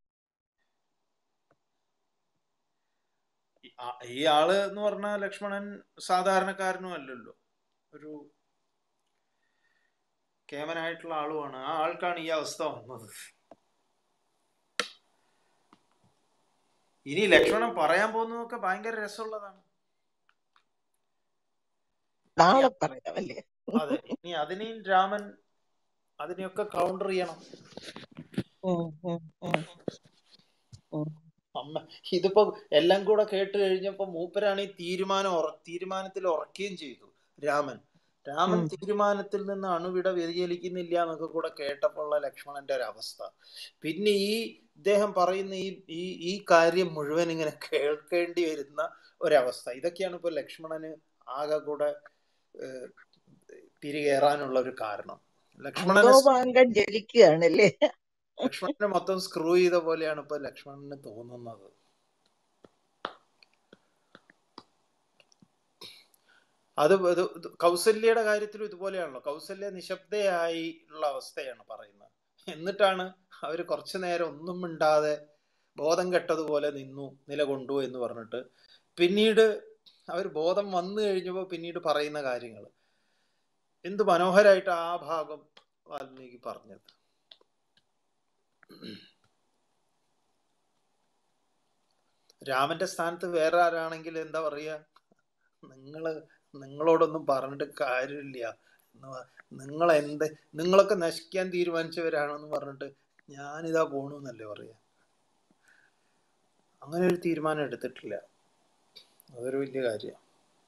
ഈ ആ- ഈ ആള് എന്ന് പറഞ്ഞാൽ ലക്ഷ്മണൻ സാധാരണക്കാരനും അല്ലല്ലോ ഒരു കേമനായിട്ടുള്ള ആളുമാണ് ആ ആൾക്കാണ് ഈ അവസ്ഥ വന്നത് ഇനി ലക്ഷ്മണൻ പറയാൻ പോകുന്നതൊക്കെ ഭയങ്കര രസമുള്ളതാണ് ഇനി നാളെ പറയാം അല്ലേ അതെ ഇനി അതിനെയും രാമൻ അതിനെയൊക്കെ കൗണ്ടർ ചെയ്യണം ഉം, ഉം, ഉം, ഉം. അമ്മ ഇതിപ്പോ എല്ലാം കൂടെ കേട്ട് കഴിഞ്ഞപ്പോ മൂപ്പരാണ് ഈ തീരുമാനം ഉറ തീരുമാനത്തിൽ ഉറക്കുകയും ചെയ്തു രാമൻ രാമൻ ഉം. തീരുമാനത്തിൽ നിന്ന് അണുവിട വ്യതിചലിക്കുന്നില്ല എന്നൊക്കെ കൂടെ കേട്ടപ്പോഴുള്ള ലക്ഷ്മണന്റെ ഒരു അവസ്ഥ പിന്നെ ഈ ഇദ്ദേഹം പറയുന്ന ഈ ഈ ഈ കാര്യം മുഴുവൻ ഇങ്ങനെ കേൾക്കേണ്ടി വരുന്ന ഒരവസ്ഥ ഇതൊക്കെയാണ് ഇപ്പൊ ലക്ഷ്മണന് ആകെ കൂടെ ഏഹ്, തിരികേറാനുള്ള ഒരു കാരണം ലക്ഷ്മണന് അങ്കോപാങ്കം ജ്വലിക്കുകയാണല്ലേ ലക്ഷ്മണന് മൊത്തം സ്ക്രൂ ചെയ്ത പോലെയാണ് ഇപ്പൊ ലക്ഷ്മണന് തോന്നുന്നത് അത് ഇത് ഇത് കൗസല്യയുടെ കാര്യത്തിലും ഇതുപോലെയാണല്ലോ കൗസല്യ നിശബ്ദയായി ഉള്ള അവസ്ഥയാണ് പറയുന്നത് എന്നിട്ടാണ് അവർ കുറച്ചു നേരം ഒന്നും മിണ്ടാതെ ബോധം കെട്ടതുപോലെ നിന്നു നിലകൊണ്ടു എന്ന് പറഞ്ഞിട്ട് പിന്നീട് അവർ ബോധം വന്നു കഴിഞ്ഞപ്പോൾ പിന്നീട് പറയുന്ന കാര്യങ്ങൾ എന്ത് മനോഹരമായിട്ട് ആ ഭാഗം വാൽമീകി പറഞ്ഞത് രാമന്റെ സ്ഥാനത്ത് വേറെ ആരാണെങ്കിൽ എന്താ പറയാ നിങ്ങള് നിങ്ങളോടൊന്നും പറഞ്ഞിട്ട് കാര്യമില്ല എന്ന് പ- നിങ്ങൾ എന്ത് നിങ്ങളൊക്കെ നശിക്കാൻ തീരുമാനിച്ചവരാണെന്ന് പറഞ്ഞിട്ട് ഞാനിതാ പോണു എന്നല്ലേ പറയാ അങ്ങനെ ഒരു തീരുമാനം എടുത്തിട്ടില്ല അതൊരു വലിയ കാര്യമാണ്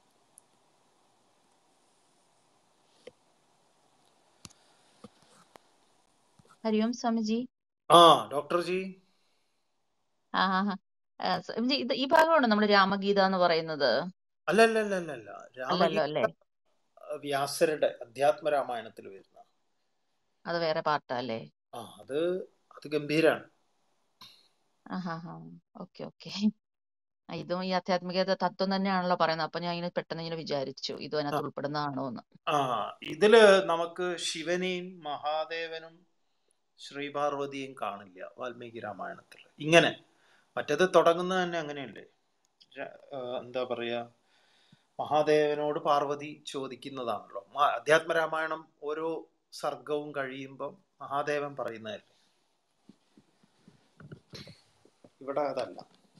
ഹരിയോം സ്വാമിജി ആ ഡോക്ടർ ജി ആ ആ ആ. ആ, സ്വാമിജി ഇത് ഈ ഭാഗമാണോ നമ്മുടെ രാമഗീത എന്ന് പറയുന്നത് അല്ല അല്ല അല്ല അല്ല അല്ല അല്ലല്ലോ രാമഗീത അല്ലേ വ്യാസരുടെ അധ്യാത്മ രാമായണത്തിൽ വരുന്ന അത് വേറെ പാർട്ടാ അല്ലേ ആ അത് അത് ഗംഭീരാണ് ആഹാ ഓക്കെ ഓക്കെ ഇതും ഈ ആധ്യാത്മികത തത്വം തന്നെയാണല്ലോ പറയുന്നത് അപ്പൊ ഞാൻ ഇങ്ങനെ പെട്ടെന്ന് ഇങ്ങനെ വിചാരിച്ചു ഇതും ആ അതിനകത്ത് ഉൾപ്പെടുന്നതാണോ എന്ന് ആ ഇതില് നമുക്ക് ശിവനെയും മഹാദേവനും ശ്രീപാർവതിയും കാണില്ല വാൽമീകി രാമായണത്തിൽ ഇങ്ങനെ മറ്റേത് തുടങ്ങുന്നത് തന്നെ അങ്ങനെയല്ലേ ര- ആ, എന്താ പറയാ മഹാദേവനോട് പാർവതി ചോദിക്കുന്നതാണല്ലോ മ- അധ്യാത്മ രാമായണം ഓരോ സർഗവും കഴിയുമ്പം മഹാദേവൻ പറയുന്നതല്ലേ ഇവിടെ അതല്ല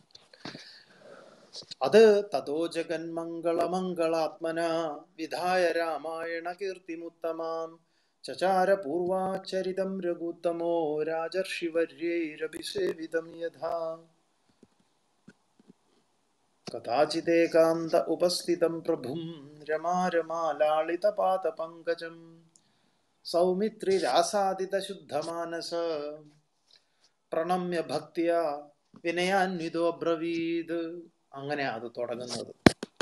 അത് തതോ ജഗന്മംഗളമംഗളാത്മന വിധായ രാമായണ കീർത്തിമുത്തമാം ചചാര പൂർവാചരിതം രഘുത്തമോ രാജർഷിവര്യൈരഭിസേവിതം യഥാ കഥാചിദേകാന്ത ഉപസ്ഥിതം പ്രഭും രമാരമാലാളിതപാദപങ്കജം സൗമിത്രിരാസാദിതശുദ്ധമാനസ പ്രണമ്യ ഭക്തിയ വിനയാന്വിതോ ബ്രവീത് അങ്ങനെ അത് തുടങ്ങുന്നത്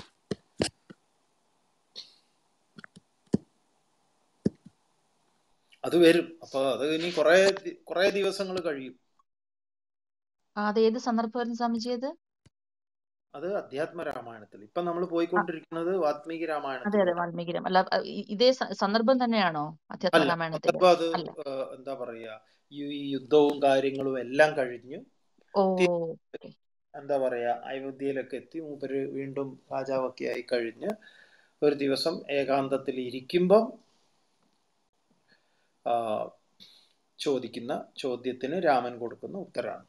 അത് വരും അപ്പൊ അത് ഇനി കുറെ കുറെ ദിവസങ്ങൾ കഴിയും ആ, അത് ഏത് സന്ദർഭമായിരുന്നു സ്വാമിജി അത് അത് അധ്യാത്മ രാമായണത്തിൽ ഇപ്പൊ നമ്മൾ ആ, പോയിക്കൊണ്ടിരിക്കുന്നത് വാത്മീകി അതെ അതെ രാമായണത്തിലൂടെ വാൽമീകിരം അല്ല അ, ഇ- ഇതേ സ- സന്ദർഭം തന്നെയാണോ അധ്യാത്മ അല്ല രാമായണത്തില് സന്ദർഭം അത് അല്ല ഏഹ്, എന്താ പറയാ ഈ ഈ യുദ്ധവും കാര്യങ്ങളും എല്ലാം കഴിഞ്ഞു ഓ തിരിച്ച് ഓക്കെ എന്താ പറയുക അയോധ്യയിലൊക്കെ എത്തി മൂപ്പര് വീണ്ടും രാജാവൊക്കെ ആയി കഴിഞ്ഞ് ഒരു ദിവസം ഏകാന്തത്തിൽ ഇരിക്കുമ്പം ആ, ചോദിക്കുന്ന ചോദ്യത്തിന് രാമൻ കൊടുക്കുന്ന ഉത്തരമാണ്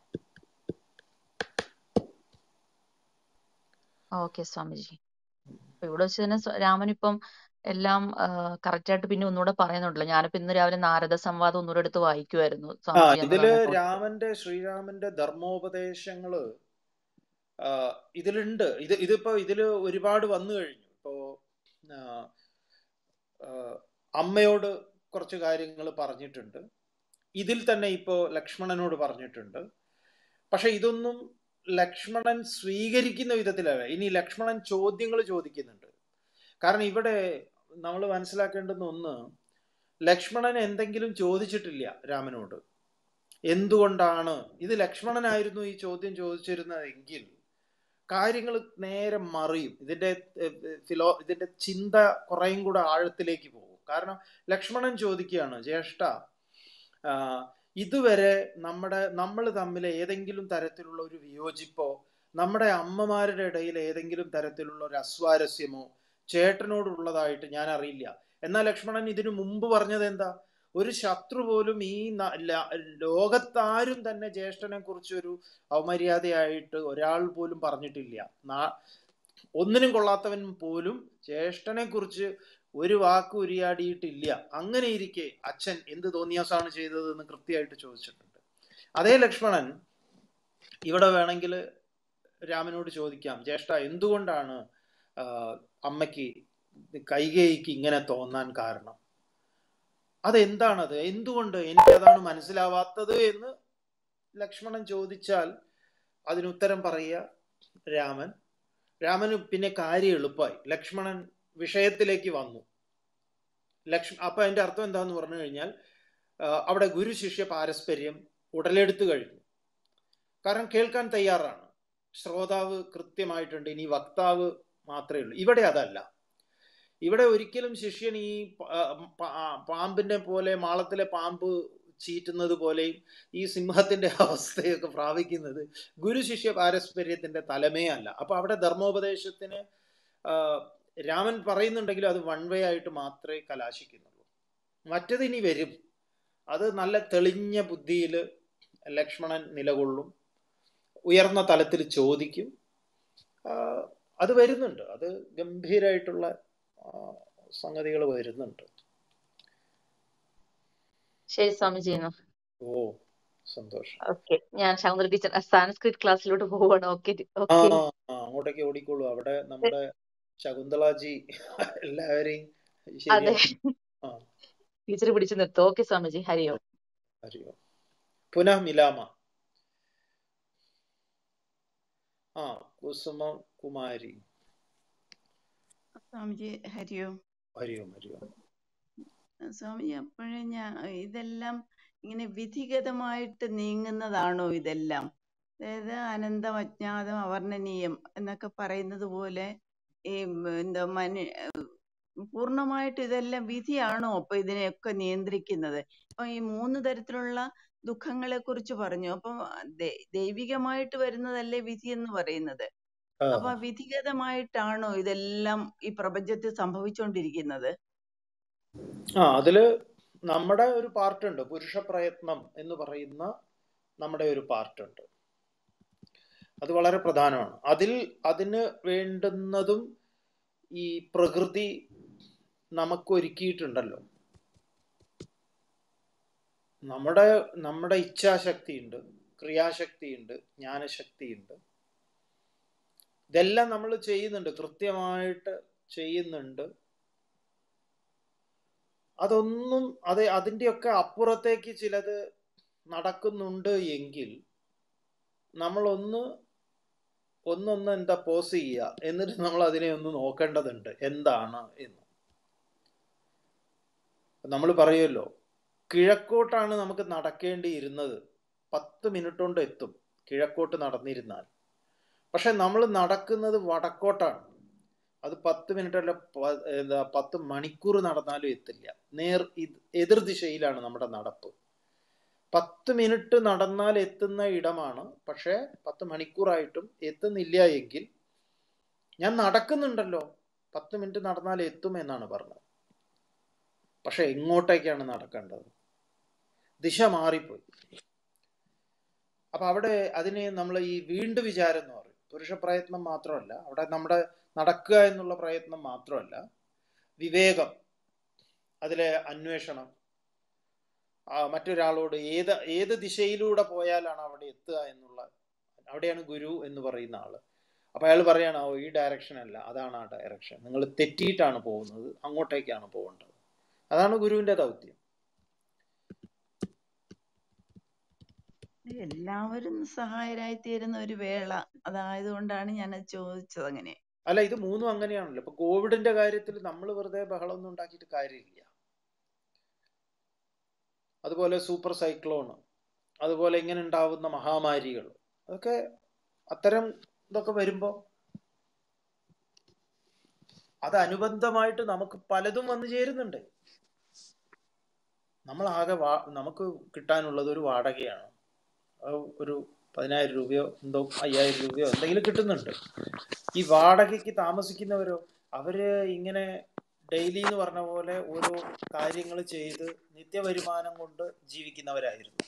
ഓക്കെ സ്വാമിജി അപ്പൊ ഇവിടെ വെച്ച് തന്നെ സ്വ- രാമൻ ഇപ്പം എല്ലാം കറക്റ്റ് ആയിട്ട് പിന്നെ ഒന്നുകൂടെ പറയുന്നുണ്ടല്ലോ ഞാനിപ്പോ ഇന്ന് രാവിലെ നാരദ സംവാദം ഒന്നുകൂടെ എടുത്ത് വായിക്കുമായിരുന്നു ആ സ്വാമിജി ഇതില് എന്നതാണ് തോന്നുന്നത് രാമന്റെ ശ്രീരാമന്റെ ധർമ്മോപദേശങ്ങള് ആ, ഇതിലുണ്ട് ഇത് ഇതിപ്പോ ഇതില് ഒരുപാട് വന്നു കഴിഞ്ഞു ഇപ്പോ ആ, ആ, അമ്മയോട് കുറച്ച് കാര്യങ്ങൾ പറഞ്ഞിട്ടുണ്ട് ഇതിൽ തന്നെ ഇപ്പോ ലക്ഷ്മണനോട് പറഞ്ഞിട്ടുണ്ട് പക്ഷെ ഇതൊന്നും ലക്ഷ്മണൻ സ്വീകരിക്കുന്ന വിധത്തിലല്ല ഇനി ലക്ഷ്മണൻ ചോദ്യങ്ങൾ ചോദിക്കുന്നുണ്ട് കാരണം ഇവിടെ നമ്മൾ മനസ്സിലാക്കേണ്ടുന്ന ഒന്ന് ലക്ഷ്മണൻ എന്തെങ്കിലും ചോദിച്ചിട്ടില്ല രാമനോട് എന്തുകൊണ്ടാണ് ഇത് ലക്ഷ്മണനായിരുന്നു ഈ ചോദ്യം ചോദിച്ചിരുന്നതെങ്കിൽ കാര്യങ്ങൾ നേരെ മറിയും ഇതിന്റെ ഏഹ്, ഫിലോ ഇതിന്റെ ചിന്ത കുറേയും കൂടെ ആഴത്തിലേക്ക് പോകും കാരണം ലക്ഷ്മണൻ ചോദിക്കുകയാണ് ജ്യേഷ്ഠ ആ, ഇതുവരെ നമ്മുടെ നമ്മൾ തമ്മിൽ ഏതെങ്കിലും തരത്തിലുള്ള ഒരു വിയോജിപ്പോ നമ്മുടെ അമ്മമാരുടെ ഇടയിൽ ഏതെങ്കിലും തരത്തിലുള്ള ഒരു അസ്വാരസ്യമോ ചേട്ടനോടുള്ളതായിട്ട് ഞാൻ അറിയില്ല എന്നാൽ ലക്ഷ്മണൻ ഇതിനു മുമ്പ് പറഞ്ഞത് എന്താ ഒരു ശത്രു പോലും ഈ ന- ല- ലോകത്താരും തന്നെ ജ്യേഷ്ഠനെ കുറിച്ച് ഒരു അവമര്യാദയായിട്ട് ഒരാൾ പോലും പറഞ്ഞിട്ടില്ല നാ- ഒന്നിനും കൊള്ളാത്തവൻ പോലും ജ്യേഷ്ഠനെ കുറിച്ച് ഒരു വാക്ക് ഉരിയാടിയിട്ടില്ല അങ്ങനെ ഇരിക്കെ അച്ഛൻ എന്ത് തോന്നിയാസാണ് ചെയ്തത് എന്ന് കൃത്യമായിട്ട് ചോദിച്ചിട്ടുണ്ട് അതേ ലക്ഷ്മണൻ ഇവിടെ വേണമെങ്കിൽ രാമനോട് ചോദിക്കാം ജ്യേഷ്ഠ എന്തുകൊണ്ടാണ് ആ, അമ്മയ്ക്ക് കൈകേയിക്ക് ഇങ്ങനെ തോന്നാൻ കാരണം അതെന്താണത് എന്തുകൊണ്ട് എനിക്കതാണ് മനസ്സിലാവാത്തത് എന്ന് ലക്ഷ്മണൻ ചോദിച്ചാൽ അതിന് ഉത്തരം പറയുക രാമൻ രാമന് പിന്നെ കാര്യം എളുപ്പമായി ലക്ഷ്മണൻ വിഷയത്തിലേക്ക് വന്നു ലക്ഷ്മ അപ്പൊ അതിന്റെ അർത്ഥം എന്താന്ന് പറഞ്ഞു കഴിഞ്ഞാൽ ആ, അവിടെ ഗുരു ശിഷ്യ പാരസ്പര്യം ഉടലെടുത്തു കഴിഞ്ഞു കാരണം കേൾക്കാൻ തയ്യാറാണ് ശ്രോതാവ് കൃത്യമായിട്ടുണ്ട് ഇനി വക്താവ് മാത്രമേ ഉള്ളൂ ഇവിടെ അതല്ല ഇവിടെ ഒരിക്കലും ശിഷ്യൻ ഈ പ- ആ, പ- ആ, പാമ്പിനെ പോലെ മാളത്തിലെ പാമ്പ് ചീറ്റുന്നത് പോലെയും ഈ സിംഹത്തിന്റെ അവസ്ഥയൊക്കെ പ്രാപിക്കുന്നത് ഗുരു ശിഷ്യ പാരസ്പര്യത്തിന്റെ തലമേ അല്ല അപ്പൊ അവിടെ ധർമ്മോപദേശത്തിന് ആ, രാമൻ പറയുന്നുണ്ടെങ്കിലും അത് വൺ വേ ആയിട്ട് മാത്രമേ കലാശിക്കുന്നുള്ളൂ മറ്റത് ഇനി വരും അത് നല്ല തെളിഞ്ഞ ബുദ്ധിയിൽ ലക്ഷ്മണൻ നിലകൊള്ളും ഉയർന്ന തലത്തിൽ ചോദിക്കും ആ, അത് വരുന്നുണ്ട് അത് ഗംഭീരമായിട്ടുള്ള സംഗതികൾ വരുന്നുണ്ട് ശരി സ്വാമിജി എന്നാ ഓ സന്തോഷം ഓക്കെ ഞാൻ ശകുന്തള ടീച്ചർ സാൻസ്ക്രിറ്റ് ക്ലാസ്സിലോട്ട് പോവാണ് ഓക്കെ ആ ഓക്കെ ആ, അങ്ങോട്ടേക്ക് ഓടിക്കോളൂ അവിടെ നമ്മുടെ ശകുന്തളാജി എല്ലാവരെയും അതെ ശരിയാ ആ ടീച്ചർ പിടിച്ചു നിർത്തും ഓക്കെ സ്വാമിജി ഹരി ഓം അറിയോ പുനഃ മിലാമ ആ കുസുമ കുമാരി സ്വാമിജി ഹരിയോ ഹരിയോം ഹരിയോം സ്വാമിജി അപ്പോഴേ ഞാൻ ഇതെല്ലാം ഇങ്ങനെ വിധിഗതമായിട്ട് നീങ്ങുന്നതാണോ ഇതെല്ലാം അതായത് അനന്തം അജ്ഞാതം അവർണ്ണനീയം എന്നൊക്കെ പറയുന്നത് പോലെ ഈ ഉം, എന്താ മനു പൂർണ്ണമായിട്ട് ഇതെല്ലാം വിധിയാണോ അപ്പൊ ഇതിനെയൊക്കെ നിയന്ത്രിക്കുന്നത് അപ്പൊ ഈ മൂന്ന് തരത്തിലുള്ള ദുഃഖങ്ങളെ കുറിച്ച് പറഞ്ഞു അപ്പൊ ദൈ- ദൈവികമായിട്ട് വരുന്നതല്ലേ വിധി എന്ന് പറയുന്നത് ആ അപ്പൊ വിധിഗതമായിട്ടാണോ ഇതെല്ലാം ഈ പ്രപഞ്ചത്തിൽ സംഭവിച്ചുകൊണ്ടിരിക്കുന്നത് ആ അതില് നമ്മുടെ ഒരു പാർട്ടുണ്ട് പുരുഷ പ്രയത്നം എന്ന് പറയുന്ന നമ്മുടെ ഒരു പാർട്ടുണ്ട് അത് വളരെ പ്രധാനമാണ് അതിൽ അതിന് വേണ്ടുന്നതും ഈ പ്രകൃതി നമുക്ക് ഒരുക്കിയിട്ടുണ്ടല്ലോ നമ്മുടെ നമ്മുടെ ഇച്ഛാശക്തിയുണ്ട് ക്രിയാശക്തിയുണ്ട് ജ്ഞാനശക്തിയുണ്ട് ഇതെല്ലാം നമ്മൾ ചെയ്യുന്നുണ്ട് കൃത്യമായിട്ട് ചെയ്യുന്നുണ്ട് അതൊന്നും അത് അതിൻ്റെയൊക്കെ അപ്പുറത്തേക്ക് ചിലത് നടക്കുന്നുണ്ട് എങ്കിൽ നമ്മളൊന്ന് ഒന്നൊന്ന് എന്താ പോസ് ചെയ്യുക എന്നിട്ട് നമ്മൾ അതിനെ ഒന്ന് നോക്കേണ്ടതുണ്ട് എന്താണ് എന്ന് നമ്മൾ പറയുമല്ലോ കിഴക്കോട്ടാണ് നമുക്ക് നടക്കേണ്ടിയിരുന്നത് പത്ത് മിനിറ്റ് കൊണ്ട് എത്തും കിഴക്കോട്ട് നടന്നിരുന്നാൽ പക്ഷെ നമ്മൾ നടക്കുന്നത് വടക്കോട്ടാണ് അത് പത്ത് മിനിറ്റ് അല്ല പ- എന്താ പത്ത് മണിക്കൂർ നടന്നാലും എത്തില്ല നേർ ഇത് എതിർ ദിശയിലാണ് നമ്മുടെ നടപ്പ് പത്ത് മിനിറ്റ് നടന്നാൽ എത്തുന്ന ഇടമാണ് പക്ഷേ പത്ത് മണിക്കൂറായിട്ടും എത്തുന്നില്ല എങ്കിൽ ഞാൻ നടക്കുന്നുണ്ടല്ലോ പത്ത് മിനിറ്റ് നടന്നാൽ എത്തും എന്നാണ് പറഞ്ഞത് പക്ഷെ എങ്ങോട്ടേക്കാണ് നടക്കേണ്ടത് ദിശ മാറിപ്പോയി അപ്പൊ അവിടെ അതിനെ നമ്മൾ ഈ വീണ്ടും വിചാരം എന്ന് പറയും പുരുഷ പ്രയത്നം മാത്രമല്ല അവിടെ നമ്മുടെ നടക്കുക എന്നുള്ള പ്രയത്നം മാത്രമല്ല വിവേകം അതിലെ അന്വേഷണം ആ, മറ്റൊരാളോട് ഏത് ഏത് ദിശയിലൂടെ പോയാലാണ് അവിടെ എത്തുക എന്നുള്ള അവിടെയാണ് ഗുരു എന്ന് പറയുന്ന ആള് അപ്പൊ അയാൾ പറയാണ് ഓ ഈ ഡയറക്ഷൻ അല്ല അതാണ് ആ ഡയറക്ഷൻ നിങ്ങൾ തെറ്റിയിട്ടാണ് പോകുന്നത് അങ്ങോട്ടേക്കാണ് പോകേണ്ടത് അതാണ് ഗുരുവിന്റെ ദൗത്യം എല്ലാവരും സഹായരായി തീരുന്ന ഒരു വേള അതായതുകൊണ്ടാണ് ഞാൻ ചോദിച്ചത് അങ്ങനെ അല്ല ഇത് മൂന്നും അങ്ങനെയാണല്ലോ ഇപ്പൊ കോവിഡിന്റെ കാര്യത്തിൽ നമ്മൾ വെറുതെ ബഹളമൊന്നും ഉണ്ടാക്കിയിട്ട് കാര്യമില്ല അതുപോലെ സൂപ്പർ സൈക്ലോൺ അതുപോലെ ഇങ്ങനെ ഉണ്ടാവുന്ന മഹാമാരികൾ അതൊക്കെ അത്തരം ഇതൊക്കെ വരുമ്പോൾ അത് അനുബന്ധമായിട്ട് നമുക്ക് പലതും വന്നു ചേരുന്നുണ്ട് നമ്മൾ ആകെ വാ നമുക്ക് കിട്ടാനുള്ളത് ഒരു വാടകയാണ് അത് ഒരു പതിനായിരം രൂപയോ എന്തോ അയ്യായിരം രൂപയോ എന്തെങ്കിലും കിട്ടുന്നുണ്ട് ഈ വാടകയ്ക്ക് താമസിക്കുന്നവരോ അവര് ഇങ്ങനെ ഡെയിലി എന്ന് പറഞ്ഞ പോലെ ഓരോ കാര്യങ്ങൾ ചെയ്ത് നിത്യവരുമാനം കൊണ്ട് ജീവിക്കുന്നവരായിരുന്നു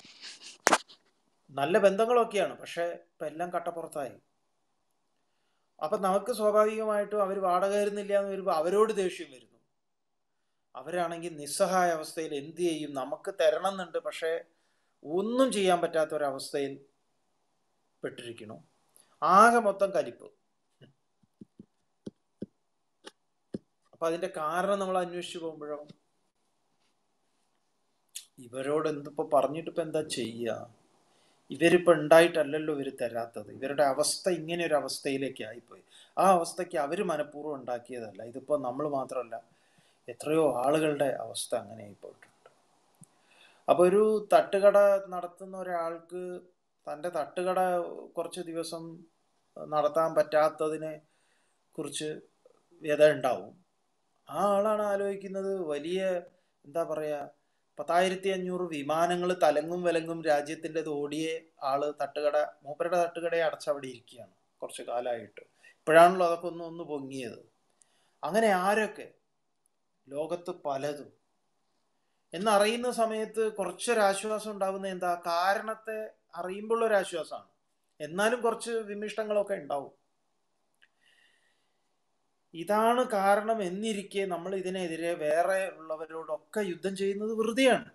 നല്ല ബന്ധങ്ങളൊക്കെയാണ് പക്ഷെ ഇപ്പൊ എല്ലാം കട്ടപ്പുറത്തായി അപ്പൊ നമുക്ക് സ്വാഭാവികമായിട്ടും അവർ വാടക തരുന്നില്ല എന്ന് വരുമ്പോൾ അവരോട് ദേഷ്യം വരുന്നു അവരാണെങ്കിൽ നിസ്സഹായ അവസ്ഥയിൽ എന്ത് ചെയ്യും നമുക്ക് തരണം എന്നുണ്ട് പക്ഷെ ഒന്നും ചെയ്യാൻ പറ്റാത്ത ഒരവസ്ഥയിൽ പെട്ടിരിക്കണു ആകെ മൊത്തം കലിപ്പ് അപ്പൊ അതിന്റെ കാരണം നമ്മൾ അന്വേഷിച്ചു പോകുമ്പോഴോ ഇവരോട് എന്തിപ്പോ പറഞ്ഞിട്ട് ഇപ്പൊ എന്താ ചെയ്യുക ഇവരിപ്പോ ഉണ്ടായിട്ടല്ലല്ലോ ഇവർ തരാത്തത് ഇവരുടെ അവസ്ഥ ഇങ്ങനെ ഒരു അവസ്ഥയിലേക്ക് ആയിപ്പോയി ആ അവസ്ഥയ്ക്ക് അവർ മനഃപൂർവ്വം ഉണ്ടാക്കിയതല്ല ഇതിപ്പോ നമ്മൾ മാത്രമല്ല എത്രയോ ആളുകളുടെ അവസ്ഥ അങ്ങനെ ആയിപ്പോയിട്ടുണ്ട് അപ്പൊ ഒരു തട്ടുകട നടത്തുന്ന ഒരാൾക്ക് തൻ്റെ തട്ടുകട കുറച്ച് ദിവസം നടത്താൻ പറ്റാത്തതിനെ കുറിച്ച് വ്യത ഉണ്ടാവും ആ ആളാണ് ആലോചിക്കുന്നത് വലിയ എന്താ പറയാ പത്തായിരത്തി അഞ്ഞൂറ് വിമാനങ്ങൾ തലങ്ങും വിലങ്ങും രാജ്യത്തിൻ്റെത് ഓടിയ ആള് തട്ടുകട മൂപ്പരുടെ തട്ടുകടയെ അടച്ചവിടെ ഇരിക്കുകയാണ് കുറച്ച് കാലമായിട്ട് ഇപ്പോഴാണല്ലോ അതൊക്കെ ഒന്ന് ഒന്ന് പൊങ്ങിയത് അങ്ങനെ ആരൊക്കെ ലോകത്ത് പലതും എന്നറിയുന്ന സമയത്ത് കുറച്ചൊരാശ്വാസം ഉണ്ടാകുന്ന എന്താ കാരണത്തെ അറിയുമ്പോൾ ഒരു ആശ്വാസമാണ് എന്നാലും കുറച്ച് വിമിഷ്ടങ്ങളൊക്കെ ഉണ്ടാവും ഇതാണ് കാരണം എന്നിരിക്കെ നമ്മൾ ഇതിനെതിരെ വേറെ ഉള്ളവരോടൊക്കെ യുദ്ധം ചെയ്യുന്നത് വെറുതെയാണ്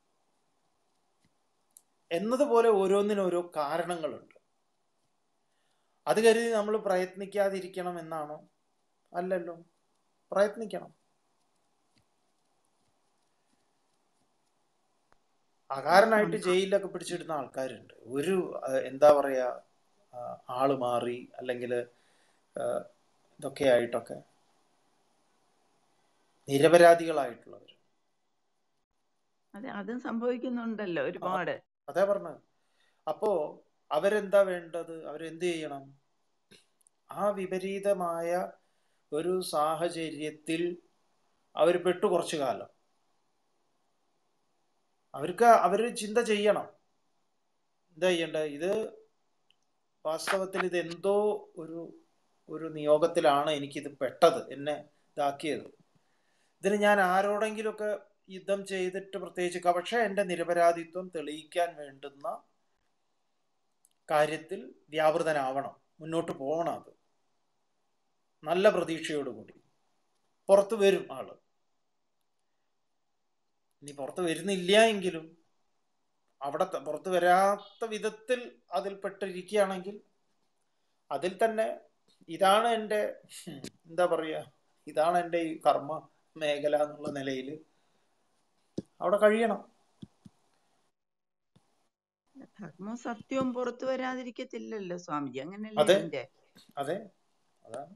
എന്നതുപോലെ ഓരോന്നിനും ഓരോ കാരണങ്ങളുണ്ട് അത് കരുതി നമ്മൾ പ്രയത്നിക്കാതിരിക്കണം എന്നാണോ അല്ലല്ലോ പ്രയത്നിക്കണം അകാരണമായിട്ട് ജയിലിലൊക്കെ പിടിച്ചിടുന്ന ആൾക്കാരുണ്ട് ഒരു അഹ് എന്താ പറയാ ആ, ആള് മാറി അല്ലെങ്കിൽ ഇതൊക്കെ ആയിട്ടൊക്കെ നിരപരാധികളായിട്ടുള്ളവർ അതെ അതും സംഭവിക്കുന്നുണ്ടല്ലോ ഒരുപാട് അതേ പറഞ്ഞത് അപ്പോ അവരെന്താ വേണ്ടത് അവരെന്ത് ചെയ്യണം ആ വിപരീതമായ ഒരു സാഹചര്യത്തിൽ അവർ പെട്ടു കുറച്ചു കാലം അവർക്ക് അവർ ചിന്ത ചെയ്യണം എന്താ ചെയ്യണ്ടേ ഇത് വാസ്തവത്തിൽ ഇത് എന്തോ ഒരു ഒരു നിയോഗത്തിലാണ് എനിക്കിത് പെട്ടത് എന്നെ ഇതാക്കിയത് ഇതിന് ഞാൻ ആരോടെങ്കിലുമൊക്കെ യുദ്ധം ചെയ്തിട്ട് പ്രത്യേകിച്ച് ക- പക്ഷേ എൻ്റെ നിരപരാധിത്വം തെളിയിക്കാൻ വേണ്ടുന്ന കാര്യത്തിൽ വ്യാപൃതനാവണം മുന്നോട്ട് പോകണം അത് നല്ല പ്രതീക്ഷയോടുകൂടി പുറത്ത് വരും ആള് ഇനി പുറത്ത് വരുന്നില്ല എങ്കിലും അവിടെ ത- പുറത്ത് വരാത്ത വിധത്തിൽ അതിൽ പെട്ടിരിക്കുകയാണെങ്കിൽ അതിൽ തന്നെ ഇതാണ് എൻ്റെ ഉം, എന്താ പറയുക ഇതാണ് എൻ്റെ ഈ കർമ്മ മേഖല എന്നുള്ള നിലയിൽ അവിടെ കഴിയണം ധർമ്മവും സത്യവും പുറത്തു വരാതിരിക്കത്തില്ലല്ലോ സ്വാമിജി അങ്ങനല്ലേ അതെ അതിന്റെ അതെ അതാണ്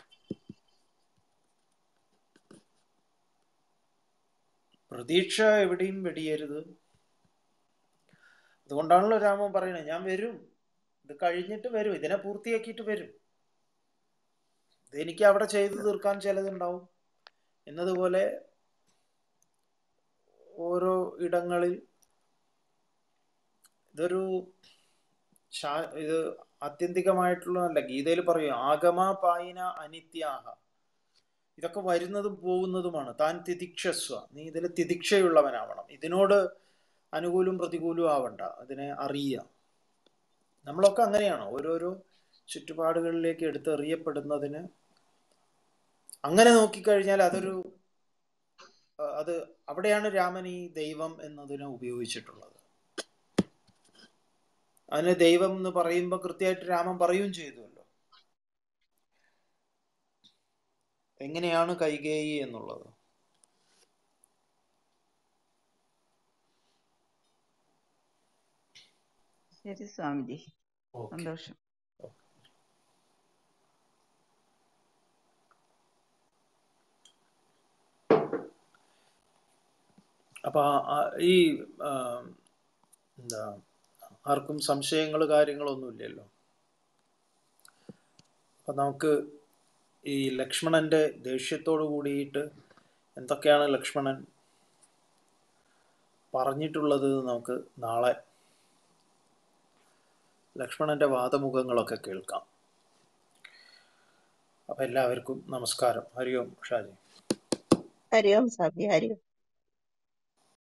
പ്രതീക്ഷ എവിടെയും വെടിയരുത് അതുകൊണ്ടാണല്ലോ രാമൻ പറയുന്നത് ഞാൻ വരും ഇത് കഴിഞ്ഞിട്ട് വരും ഇതിനെ പൂർത്തിയാക്കിയിട്ട് വരും ഇത് എനിക്ക് അവിടെ ചെയ്തു തീർക്കാൻ ചിലതുണ്ടാവും എന്നതുപോലെ ഓരോ ഇടങ്ങളിൽ ഇതൊരു ശാ- ഇത് ആത്യന്തികമായിട്ടുള്ളതല്ല ഗീതയിൽ പറയും ആഗമ പായിന അനിത്യാഹ ഇതൊക്കെ വരുന്നതും പോകുന്നതുമാണ് താൻ തിദിക്ഷസ്വ നീ ഇതിൽ തിദിക്ഷയുള്ളവനാവണം ഇതിനോട് അനുകൂലവും പ്രതികൂലവും ആവണ്ട അതിനെ അറിയുക നമ്മളൊക്കെ അങ്ങനെയാണ് ഓരോരോ ചുറ്റുപാടുകളിലേക്ക് എടുത്തെറിയപ്പെടുന്നതിന് അങ്ങനെ നോക്കിക്കഴിഞ്ഞാൽ അതൊരു അഹ് അത് അവിടെയാണ് രാമൻ ഈ ദൈവം എന്നതിനെ ഉപയോഗിച്ചിട്ടുള്ളത് അതിന് ദൈവം എന്ന് പറയുമ്പോൾ കൃത്യമായിട്ട് രാമൻ പറയുകയും ചെയ്തുവല്ലോ എങ്ങനെയാണ് കൈകേയി എന്നുള്ളത് ശരി സ്വാമിജി ഓക്കെ സന്തോഷം അപ്പൊ ആ- ആ- ഈ ആ, എന്താ ആർക്കും സംശയങ്ങൾ കാര്യങ്ങളൊന്നും ഇല്ലല്ലോ അപ്പൊ നമുക്ക് ഈ ലക്ഷ്മണന്റെ ദേഷ്യത്തോട് കൂടിയിട്ട് എന്തൊക്കെയാണ് ലക്ഷ്മണൻ പറഞ്ഞിട്ടുള്ളത് എന്ന് നമുക്ക് നാളെ ലക്ഷ്മണന്റെ വാദമുഖങ്ങളൊക്കെ കേൾക്കാം അപ്പൊ എല്ലാവർക്കും നമസ്കാരം ഹരി ഓം ഷാജി ഹരി ഓം സ്വാമി ഹരി ഓം